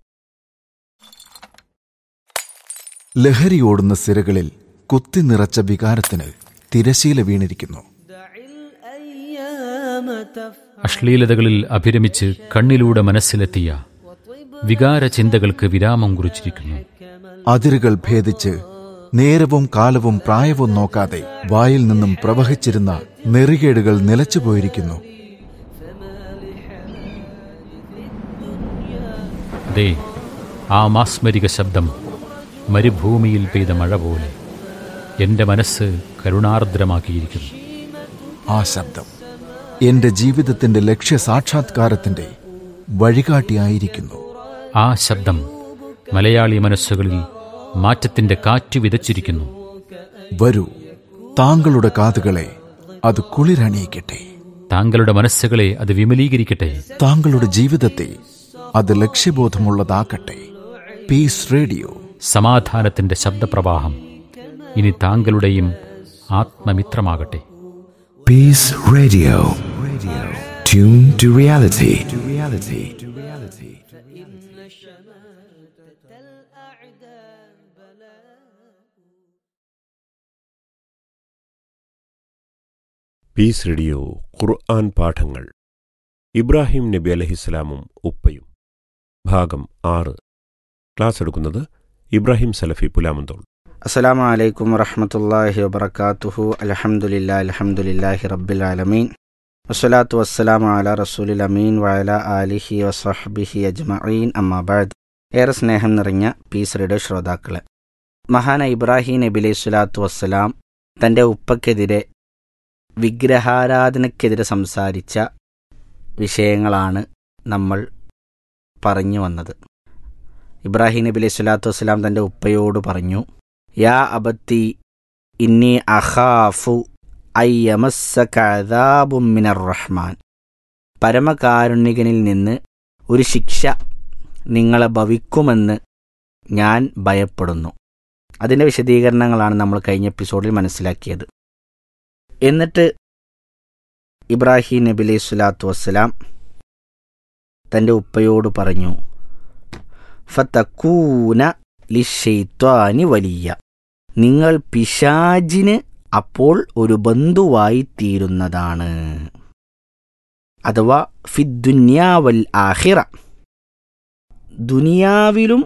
ലഹരിയോടുന്ന സിരകളിൽ കുത്തി നിറച്ച വികാരത്തിന് തിരശീല വീണിരിക്കുന്നു അശ്ലീലതകളിൽ അഭിരമിച്ച് കണ്ണിലൂടെ മനസ്സിലെത്തിയ വികാര ചിന്തകൾക്ക് വിരാമം കുറിച്ചിരിക്കുന്നു അതിരുകൾ ഭേദിച്ച് നേരവും കാലവും പ്രായവും നോക്കാതെ വായിൽ നിന്നും പ്രവഹിച്ചിരുന്ന നെറികേടുകൾ നിലച്ചുപോയിരിക്കുന്നു ദേ ആ മാസ്മരിക ശബ്ദം മരുഭൂമിയിൽ പെയ്ത മഴ പോലെ എന്റെ മനസ്സ് കരുണാർദ്രമാക്കിയിരിക്കുന്നു ആ ശബ്ദം എന്റെ ജീവിതത്തിന്റെ ലക്ഷ്യ സാക്ഷാത്കാരത്തിന്റെ വഴികാട്ടിയായിരിക്കുന്നു ആ ശബ്ദം മലയാളി മനസ്സുകളിൽ മാറ്റത്തിന്റെ കാറ്റ് വിതച്ചിരിക്കുന്നു വരൂ താങ്കളുടെ കാതുകളെ അത് കുളിരണിയിക്കട്ടെ താങ്കളുടെ മനസ്സുകളെ അത് വിമലീകരിക്കട്ടെ താങ്കളുടെ ജീവിതത്തെ അത് ലക്ഷ്യബോധമുള്ളതാക്കട്ടെ പീസ് റേഡിയോ സമാധാനത്തിന്റെ ശബ്ദപ്രവാഹം ഇനി താങ്കളുടെയും ആത്മമിത്രമാകട്ടെ Peace Radio. Radio. Tune to reality. To reality. To reality. Peace Radio ഖുർആൻ പാഠങ്ങൾ ഇബ്രാഹിം നബി അലഹിസ്ലാമും ഉപ്പയും ഭാഗം ആറ് ക്ലാസ് എടുക്കുന്നത് ഇബ്രാഹിം സലഫി പുലാമന്തോൾ അസ്സലാമു അലൈക്കും വറഹമത്തല്ലാഹി വബർക്കാത്തുഹു അലഹമുല്ലാ അലഹമുല്ലാഹി റബ്ബിൽ ആലമീൻ വസ്സലാത്തു വസ്സലാമു അല റസൂലിൽ അമീൻ വയല ആലിഹി വസഹബിഹി അജ്മഈൻ അമ്മാബാദ് ഏറെ സ്നേഹം നിറഞ്ഞ പീസ് റേഡിയോ ശ്രോതാക്കളെ മഹാന ഇബ്രാഹിം നബി അലൈഹി സ്വലാത്തു വസ്സലാം തൻ്റെ ഉപ്പയ്ക്കെതിരെ വിഗ്രഹാരാധനയ്ക്കെതിരെ സംസാരിച്ച വിഷയങ്ങളാണ് നമ്മൾ പറഞ്ഞു വന്നത് ഇബ്രാഹിം നബി അലൈഹി സ്വലാത്തു വസ്സലാം തൻ്റെ ഉപ്പയോട് പറഞ്ഞു യാ അബത്തി ഇന്നി അഖാഫു അയ്യമസ്സകദാബുമിനർ റഹ്മാൻ പരമകാരുണികനിൽ നിന്ന് ഒരു ശിക്ഷ നിങ്ങളെ ഭവിക്കുമെന്ന് ഞാൻ ഭയപ്പെടുന്നു അതിൻ്റെ വിശദീകരണങ്ങളാണ് നമ്മൾ കഴിഞ്ഞ എപ്പിസോഡിൽ മനസ്സിലാക്കിയത് എന്നിട്ട് ഇബ്രാഹിം നബി അലൈഹി സ്വലാത്തു വസ്സലാം തൻ്റെ ഉപ്പയോട് പറഞ്ഞു ഫത്തക്കൂന ലിഷെയ്ത്വാനി വലിയ നിങ്ങൾ പിശാജിന് അപ്പോൾ ഒരു ബന്ധുവായി തീരുന്നതാണ് അഥവാ ഫിദ്ദുന്യാവൽ ആഹിറ ദുനിയാവിലും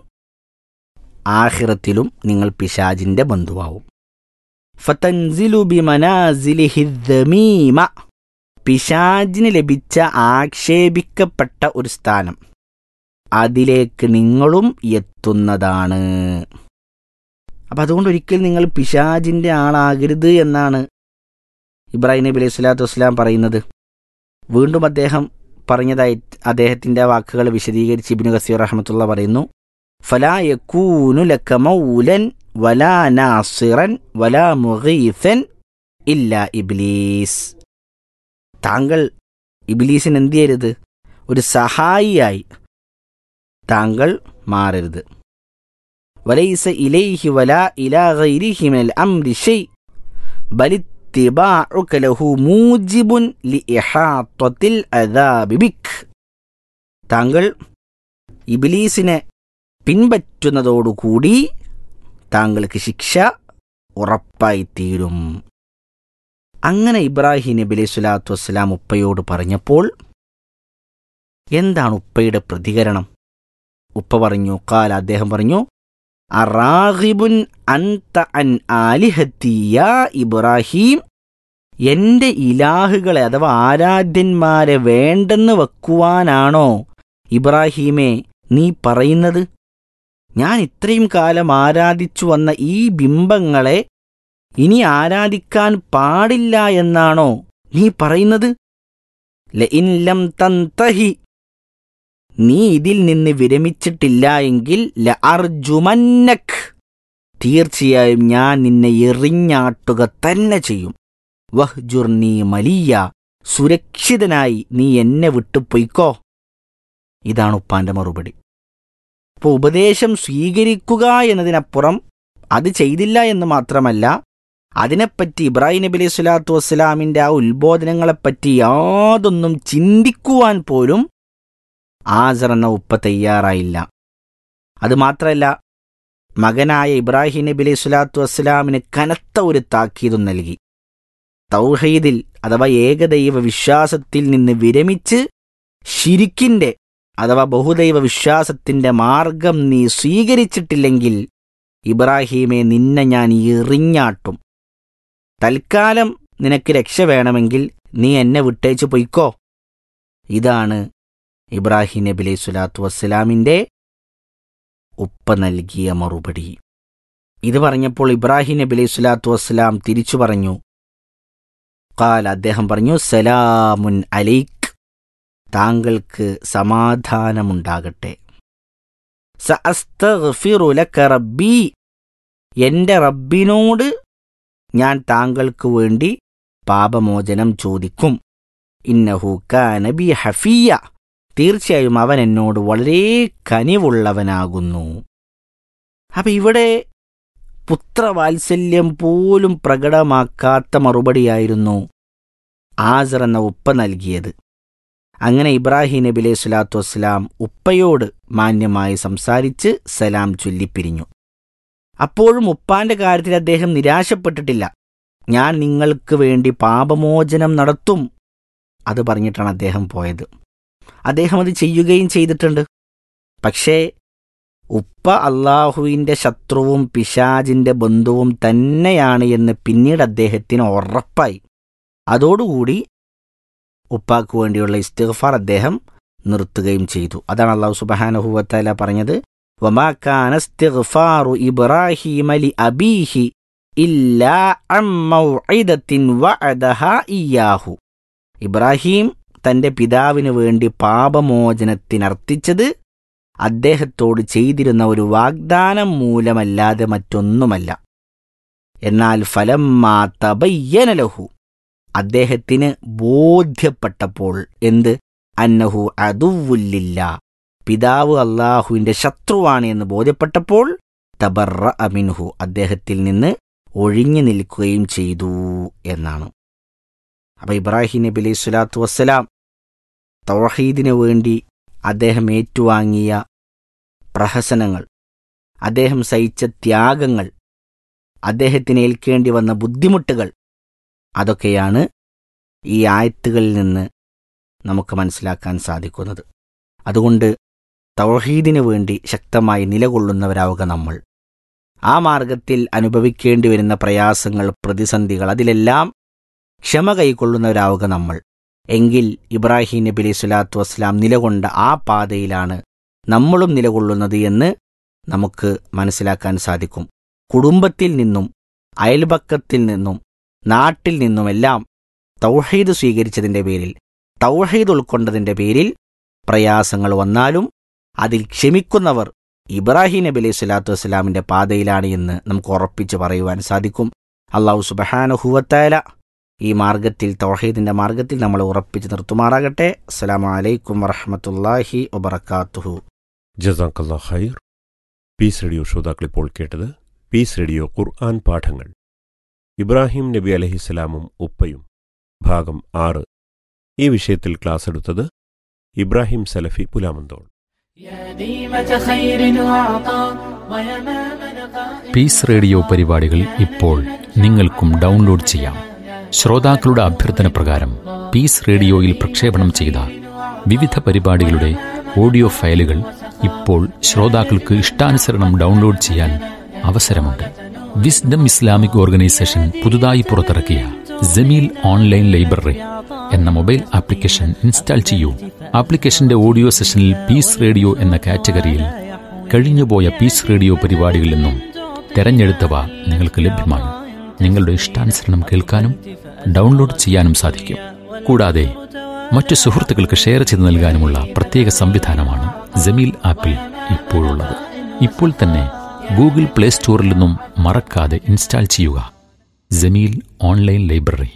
ആഹിറത്തിലും നിങ്ങൾ പിശാജിന്റെ ബന്ധുവാവും ഫതൻസിലു ബിമനാസിലിഹിദ്ദമീമ പിശാജിന് ലഭിച്ച ആക്ഷേപിക്കപ്പെട്ട ഒരു സ്ഥാനം അതിലേക്ക് നിങ്ങളും എത്തുന്നതാണ് അപ്പം അതുകൊണ്ട് ഒരിക്കലും നിങ്ങൾ പിശാജിൻ്റെ ആളാകരുത് എന്നാണ് ഇബ്രാഹിം നബി അലൈഹി സ്വലാത്തു വസ്സലാം പറയുന്നത് വീണ്ടും അദ്ദേഹം പറഞ്ഞതായി അദ്ദേഹത്തിൻ്റെ വാക്കുകൾ വിശദീകരിച്ച് ഇബിനു കസീർ റഹമത്തുള്ള പറയുന്നു ഫലാ യക്കൂനു ലക മൗലൻ വലാ നാസിറൻ വലാ മുഗീസൻ ഇല്ല ഇബ്ലീസ് താങ്കൾ ഇബ്ലീസിന് എന്ത് ചെയ്യരുത് ഒരു സഹായിയായി താങ്കൾ മാറരുത് വലൈസ ഇലൈഹി വലാ ഇലാ ഗൈരിഹി മിനൽ അംരി ഷൈ ബൽ ഇത്തിബാഉക ലഹു മൂജിബുൻ ലിഇഹാത്തത്തിൽ അദാബി ബിക് താങ്കൾ ഇബ്ലീസിനെ പിൻപറ്റുന്നതോടുകൂടി താങ്കൾക്ക് ശിക്ഷ ഉറപ്പായിത്തീരും അങ്ങനെ ഇബ്രാഹിം നബി അലൈഹി സ്വലാത്തു വസ്സലാം ഉപ്പയോട് പറഞ്ഞപ്പോൾ എന്താണ് ഉപ്പയുടെ പ്രതികരണം ഉപ്പ പറഞ്ഞു കാൽ അദ്ദേഹം പറഞ്ഞു അറാഹിബുൻ അൻത അൻ ആലിഹത്തി യാ ഇബ്രാഹിം എന്റെ ഇലാഹുകളെ അഥവാ ആരാധ്യന്മാരെ വേണ്ടെന്ന് വെക്കുവാനാണോ ഇബ്രാഹീമേ നീ പറയുന്നത് ഞാൻ ഇത്രയും കാലം ആരാധിച്ചു വന്ന ഈ ബിംബങ്ങളെ ഇനി ആരാധിക്കാൻ പാടില്ല എന്നാണോ നീ പറയുന്നത് ലഇൻ ലം തന്തഹി നീ ഇതിൽ നിന്ന് വിരമിച്ചിട്ടില്ല എങ്കിൽ ല അർജുമന്നക് തീർച്ചയായും ഞാൻ നിന്നെ എറിഞ്ഞാട്ടുക തന്നെ ചെയ്യും വഹ്ജുർ നീ മലിയ സുരക്ഷിതനായി നീ എന്നെ വിട്ടു പൊയ്ക്കോ ഇതാണ് ഉപ്പാന്റെ മറുപടി അപ്പോൾ ഉപദേശം സ്വീകരിക്കുക എന്നതിനപ്പുറം അത് ചെയ്തില്ല എന്ന് മാത്രമല്ല അതിനെപ്പറ്റി ഇബ്രാഹിം നബി അലൈഹി സ്വലാത്തു വസ്സലാമിൻ്റെ ആ ഉത്ബോധനങ്ങളെപ്പറ്റി യാതൊന്നും ചിന്തിക്കുവാൻ പോലും ആസർ എന്ന ഉപ്പ തയ്യാറായില്ല അതുമാത്രമല്ല മകനായ ഇബ്രാഹിം നബി അലൈഹി സ്വലാത്തു വസ്സലാമിന് കനത്ത ഒരു താക്കീതും നൽകി തൗഹീദിൽ അഥവാ ഏകദൈവ വിശ്വാസത്തിൽ നിന്ന് വിരമിച്ച് ഷിരിക്കിന്റെ അഥവാ ബഹുദൈവ വിശ്വാസത്തിന്റെ മാർഗം നീ സ്വീകരിച്ചിട്ടില്ലെങ്കിൽ ഇബ്രാഹീമെ നിന്നെ ഞാൻ എറിഞ്ഞാട്ടും തൽക്കാലം നിനക്ക് രക്ഷ വേണമെങ്കിൽ നീ എന്നെ വിട്ടേച്ച് പൊയ്ക്കോ ഇതാണ് ഇബ്രാഹിം നബി അലൈഹി സ്വലാത്തു വസ്സലാമിൻ്റെ ഉപ്പ നൽകിയ മറുപടി ഇത് പറഞ്ഞപ്പോൾ ഇബ്രാഹിം നബി അലൈഹി സ്വലാത്തു വസ്സലാം തിരിച്ചു പറഞ്ഞു കാൽ അദ്ദേഹം പറഞ്ഞു സലാമുൻ അലൈക്ക് താങ്കൾക്ക് സമാധാനമുണ്ടാകട്ടെ സഅസ്തഗ്ഫിറു ലക റബ്ബി എന്റെ റബ്ബിനോട് ഞാൻ താങ്കൾക്ക് വേണ്ടി പാപമോചനം ചോദിക്കും ഇന്നഹു കാന ബി ഹഫിയ തീർച്ചയായും അവൻ എന്നോട് വളരെ കനിവുള്ളവനാകുന്നു അപ്പൊ ഇവിടെ പുത്രവാത്സല്യം പോലും പ്രകടമാക്കാത്ത മറുപടിയായിരുന്നു ആസർ എന്ന ഉപ്പ നൽകിയത് അങ്ങനെ ഇബ്രാഹിം നബി അലൈഹി സ്വലാത്തു വസ്സലാം ഉപ്പയോട് മാന്യമായി സംസാരിച്ച് സലാം ചൊല്ലിപ്പിരിഞ്ഞു അപ്പോഴും ഉപ്പാന്റെ കാര്യത്തിൽ അദ്ദേഹം നിരാശപ്പെട്ടിട്ടില്ല ഞാൻ നിങ്ങൾക്ക് വേണ്ടി പാപമോചനം നടത്തും അത് പറഞ്ഞിട്ടാണ് അദ്ദേഹം പോയത് അദ്ദേഹം അത് ചെയ്യുകയും ചെയ്തിട്ടുണ്ട് പക്ഷേ ഉപ്പ അള്ളാഹുവിൻ്റെ ശത്രുവും പിശാജിൻ്റെ ബന്ധുവും തന്നെയാണ് എന്ന് പിന്നീട് അദ്ദേഹത്തിന് ഉറപ്പായി അതോടുകൂടി ഉപ്പാക്ക് വേണ്ടിയുള്ള ഇസ്തിഗ്ഫാർ അദ്ദേഹം നിർത്തുകയും ചെയ്തു അതാണ് അള്ളാഹു സുബഹാനഹുവത്തല പറഞ്ഞത് വമാ കാന ഇസ്തിഗ്ഫാറു ഇബ്രാഹീമ ലി അബീഹി ഇല്ലാ അൻ മൗഇദത്തിൻ വഅദഹാ ഇയ്യാഹു ഇബ്രാഹിം തന്റെ പിതാവിനു വേണ്ടി പാപമോചനത്തിനർത്ഥിച്ചത് അദ്ദേഹത്തോട് ചെയ്തിരുന്ന ഒരു വാഗ്ദാനം മൂലമല്ലാതെ മറ്റൊന്നുമല്ല എന്നാൽ ഫലം തബയ്യനലഹു അദ്ദേഹത്തിന് ബോധ്യപ്പെട്ടപ്പോൾ എന്ത് അന്നഹു അതുവുല്ലില്ല പിതാവ് അള്ളാഹുവിന്റെ ശത്രുവാണ് എന്ന് ബോധ്യപ്പെട്ടപ്പോൾ തബറ അമിൻഹു അദ്ദേഹത്തിൽ നിന്ന് ഒഴിഞ്ഞു നിൽക്കുകയും ചെയ്തു എന്നാണ് അപ്പൊ ഇബ്രാഹിം നബി അലൈഹി സ്വലാത്തു വസ്സലാം തൗഹീദിനു വേണ്ടി അദ്ദേഹം ഏറ്റുവാങ്ങിയ പ്രഹസനങ്ങൾ അദ്ദേഹം സഹിച്ച ത്യാഗങ്ങൾ അദ്ദേഹത്തിന് ഏൽക്കേണ്ടി വന്ന ബുദ്ധിമുട്ടുകൾ അതൊക്കെയാണ് ഈ ആയത്തുകളിൽ നിന്ന് നമുക്ക് മനസ്സിലാക്കാൻ സാധിക്കുന്നത് അതുകൊണ്ട് തൗഹീദിനു വേണ്ടി ശക്തമായി നിലകൊള്ളുന്നവരാവുക നമ്മൾ ആ മാർഗത്തിൽ അനുഭവിക്കേണ്ടി വരുന്ന പ്രയാസങ്ങൾ പ്രതിസന്ധികൾ അതിലെല്ലാം ക്ഷമ കൈക്കൊള്ളുന്നവരാവുക നമ്മൾ എങ്കിൽ ഇബ്രാഹിം നബി അലൈഹി സ്വലാത്തു വസ്സലാം നിലകൊണ്ട ആ പാതയിലാണ് നമ്മളും നിലകൊള്ളുന്നത് എന്ന് നമുക്ക് മനസ്സിലാക്കാൻ സാധിക്കും കുടുംബത്തിൽ നിന്നും അയൽപക്കത്തിൽ നിന്നും നാട്ടിൽ നിന്നുമെല്ലാം തൗഹീദ് സ്വീകരിച്ചതിൻ്റെ പേരിൽ തൗഹീദ് ഉൾക്കൊണ്ടതിൻ്റെ പേരിൽ പ്രയാസങ്ങൾ വന്നാലും അതിൽ ക്ഷമിക്കുന്നവർ ഇബ്രാഹിം നബി അലൈഹി സ്വലാത്തു വസ്സലാമിൻ്റെ പാതയിലാണ് എന്ന് നമുക്ക് ഉറപ്പിച്ച് പറയുവാൻ സാധിക്കും അള്ളാഹു സുബഹാനുഹുവത്തായ ഈ മാർഗത്തിൽ തൗഹീദിന്റെ മാർഗത്തിൽ നമ്മൾ ഉറപ്പിച്ച് നിർത്തുമാറാകട്ടെ അസ്സലാമു അലൈക്കും വറഹമത്തല്ലാഹി വബർക്കാത്തുഹു ജസാക്കല്ലാ ഖൈർ പീസ് റേഡിയോ ശ്രോതാക്കൾ ഇപ്പോൾ കേട്ടത് പീസ് റേഡിയോ ഖുർആൻ പാഠങ്ങൾ ഇബ്രാഹിം നബി അലഹിസ്സലാമും ഉപ്പയും ഭാഗം ആറ് ഈ വിഷയത്തിൽ ക്ലാസ് എടുത്തത് ഇബ്രാഹിം സലഫി പുലാമന്തോൾ പീസ് റേഡിയോ പരിപാടികൾ ഇപ്പോൾ നിങ്ങൾക്കും ഡൗൺലോഡ് ചെയ്യാം ശ്രോതാക്കളുടെ അഭ്യർത്ഥന പ്രകാരം പീസ് റേഡിയോയിൽ പ്രക്ഷേപണം ചെയ്ത വിവിധ പരിപാടികളുടെ ഓഡിയോ ഫയലുകൾ ഇപ്പോൾ ശ്രോതാക്കൾക്ക് ഇഷ്ടാനുസരണം ഡൗൺലോഡ് ചെയ്യാൻ അവസരമുണ്ട് വിസ്ഡം ഇസ്ലാമിക് ഓർഗനൈസേഷൻ പുതുതായി പുറത്തിറക്കിയ ജമീൽ ഓൺലൈൻ ലൈബ്രറി എന്ന മൊബൈൽ ആപ്ലിക്കേഷൻ ഇൻസ്റ്റാൾ ചെയ്യൂ ആപ്ലിക്കേഷന്റെ ഓഡിയോ സെഷനിൽ പീസ് റേഡിയോ എന്ന കാറ്റഗറിയിൽ കഴിഞ്ഞുപോയ പീസ് റേഡിയോ പരിപാടികളിൽ നിന്നും തെരഞ്ഞെടുത്തവ നിങ്ങൾക്ക് ലഭ്യമാണ് നിങ്ങളുടെ ഇഷ്ടാനുസരണം കേൾക്കാനും ഡൗൺലോഡ് ചെയ്യാനും സാധിക്കും കൂടാതെ മറ്റു സുഹൃത്തുക്കൾക്ക് ഷെയർ ചെയ്ത് നൽകാനുമുള്ള പ്രത്യേക സംവിധാനമാണ് ജമീൽ ആപ്പിൽ ഇപ്പോഴുള്ളത് ഇപ്പോൾ തന്നെ ഗൂഗിൾ പ്ലേ സ്റ്റോറിൽ നിന്നും മറക്കാതെ ഇൻസ്റ്റാൾ ചെയ്യുക Jameel online library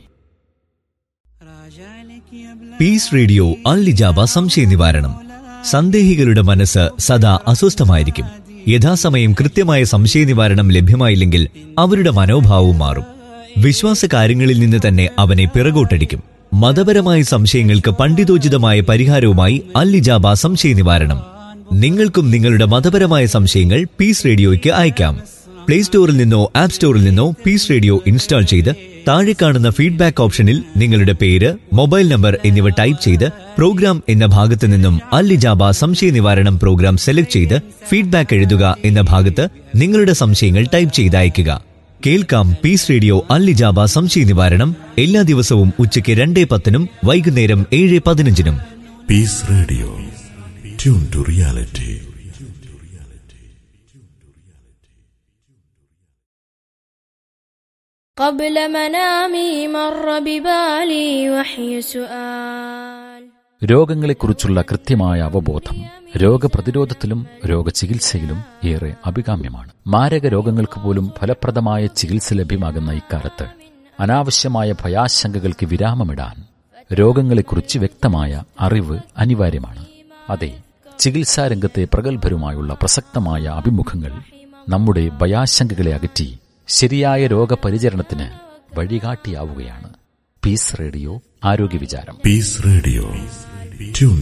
Peace Radio അൽലിജാബ സംശയ നിവാരണം സന്ദേഹികളുടെ മനസ്സ് സദാ അസ്വസ്ഥമായിരിക്കും യഥാസമയം കൃത്യമായ സംശയ നിവാരണം ലഭ്യമായില്ലെങ്കിൽ അവരുടെ മനോഭാവവും മാറും വിശ്വാസ കാര്യങ്ങളിൽ നിന്ന് തന്നെ അവനെ പിറകോട്ടടിക്കും മതപരമായ സംശയങ്ങൾക്ക് പണ്ഡിതോചിതമായ പരിഹാരവുമായി അല്ലിജാബ സംശയ നിവാരണം നിങ്ങൾക്കും നിങ്ങളുടെ മതപരമായ സംശയങ്ങൾ പീസ് റേഡിയോയ്ക്ക് അയക്കാം പ്ലേ സ്റ്റോറിൽ നിന്നോ ആപ്പ് സ്റ്റോറിൽ നിന്നോ പീസ് റേഡിയോ ഇൻസ്റ്റാൾ ചെയ്ത് താഴെ കാണുന്ന ഫീഡ്ബാക്ക് ഓപ്ഷനിൽ നിങ്ങളുടെ പേര് മൊബൈൽ നമ്പർ എന്നിവ ടൈപ്പ് ചെയ്ത് പ്രോഗ്രാം എന്ന ഭാഗത്ത് നിന്നും അല്ലിജാബ സംശയ നിവാരണം പ്രോഗ്രാം സെലക്ട് ചെയ്ത് ഫീഡ്ബാക്ക് എഴുതുക എന്ന ഭാഗത്ത് നിങ്ങളുടെ സംശയങ്ങൾ ടൈപ്പ് ചെയ്ത് അയയ്ക്കുക കേൾക്കാം പീസ് റേഡിയോ അല്ലിജാബ സംശയ നിവാരണം എല്ലാ ദിവസവും ഉച്ചയ്ക്ക് രണ്ടേ പത്തിനും വൈകുന്നേരം ഏഴ് പതിനഞ്ചിനും Peace Radio tune to reality قبل منامي مر ببالي وحي سؤال രോഗങ്ങളെക്കുറിച്ചുള്ള കൃത്യമായ അവബോധം രോഗപ്രതിരോധത്തിലും രോഗചികിത്സയിലും ഏറെ അഭികാമ്യമാണ് മാരക രോഗങ്ങൾക്ക് പോലും ഫലപ്രദമായ ചികിത്സ ലഭ്യമാകുന്ന ഇക്കാലത്ത് അനാവശ്യമായ ഭയാശങ്കകൾക്ക് വിരാമമിടാൻ രോഗങ്ങളെക്കുറിച്ച് വ്യക്തമായ അറിവ് അനിവാര്യമാണ് അതെ ചികിത്സാരംഗത്തെ പ്രഗത്ഭരുമായുള്ള പ്രസക്തമായ അഭിമുഖങ്ങൾ നമ്മുടെ ഭയാശങ്കകളെ അകറ്റി ശരിയായ രോഗപരിചരണത്തിന് വഴികാട്ടിയാവുകയാണ് പീസ് റേഡിയോ ആരോഗ്യ വിചാരം പീസ് റേഡിയോ ട്യൂൺ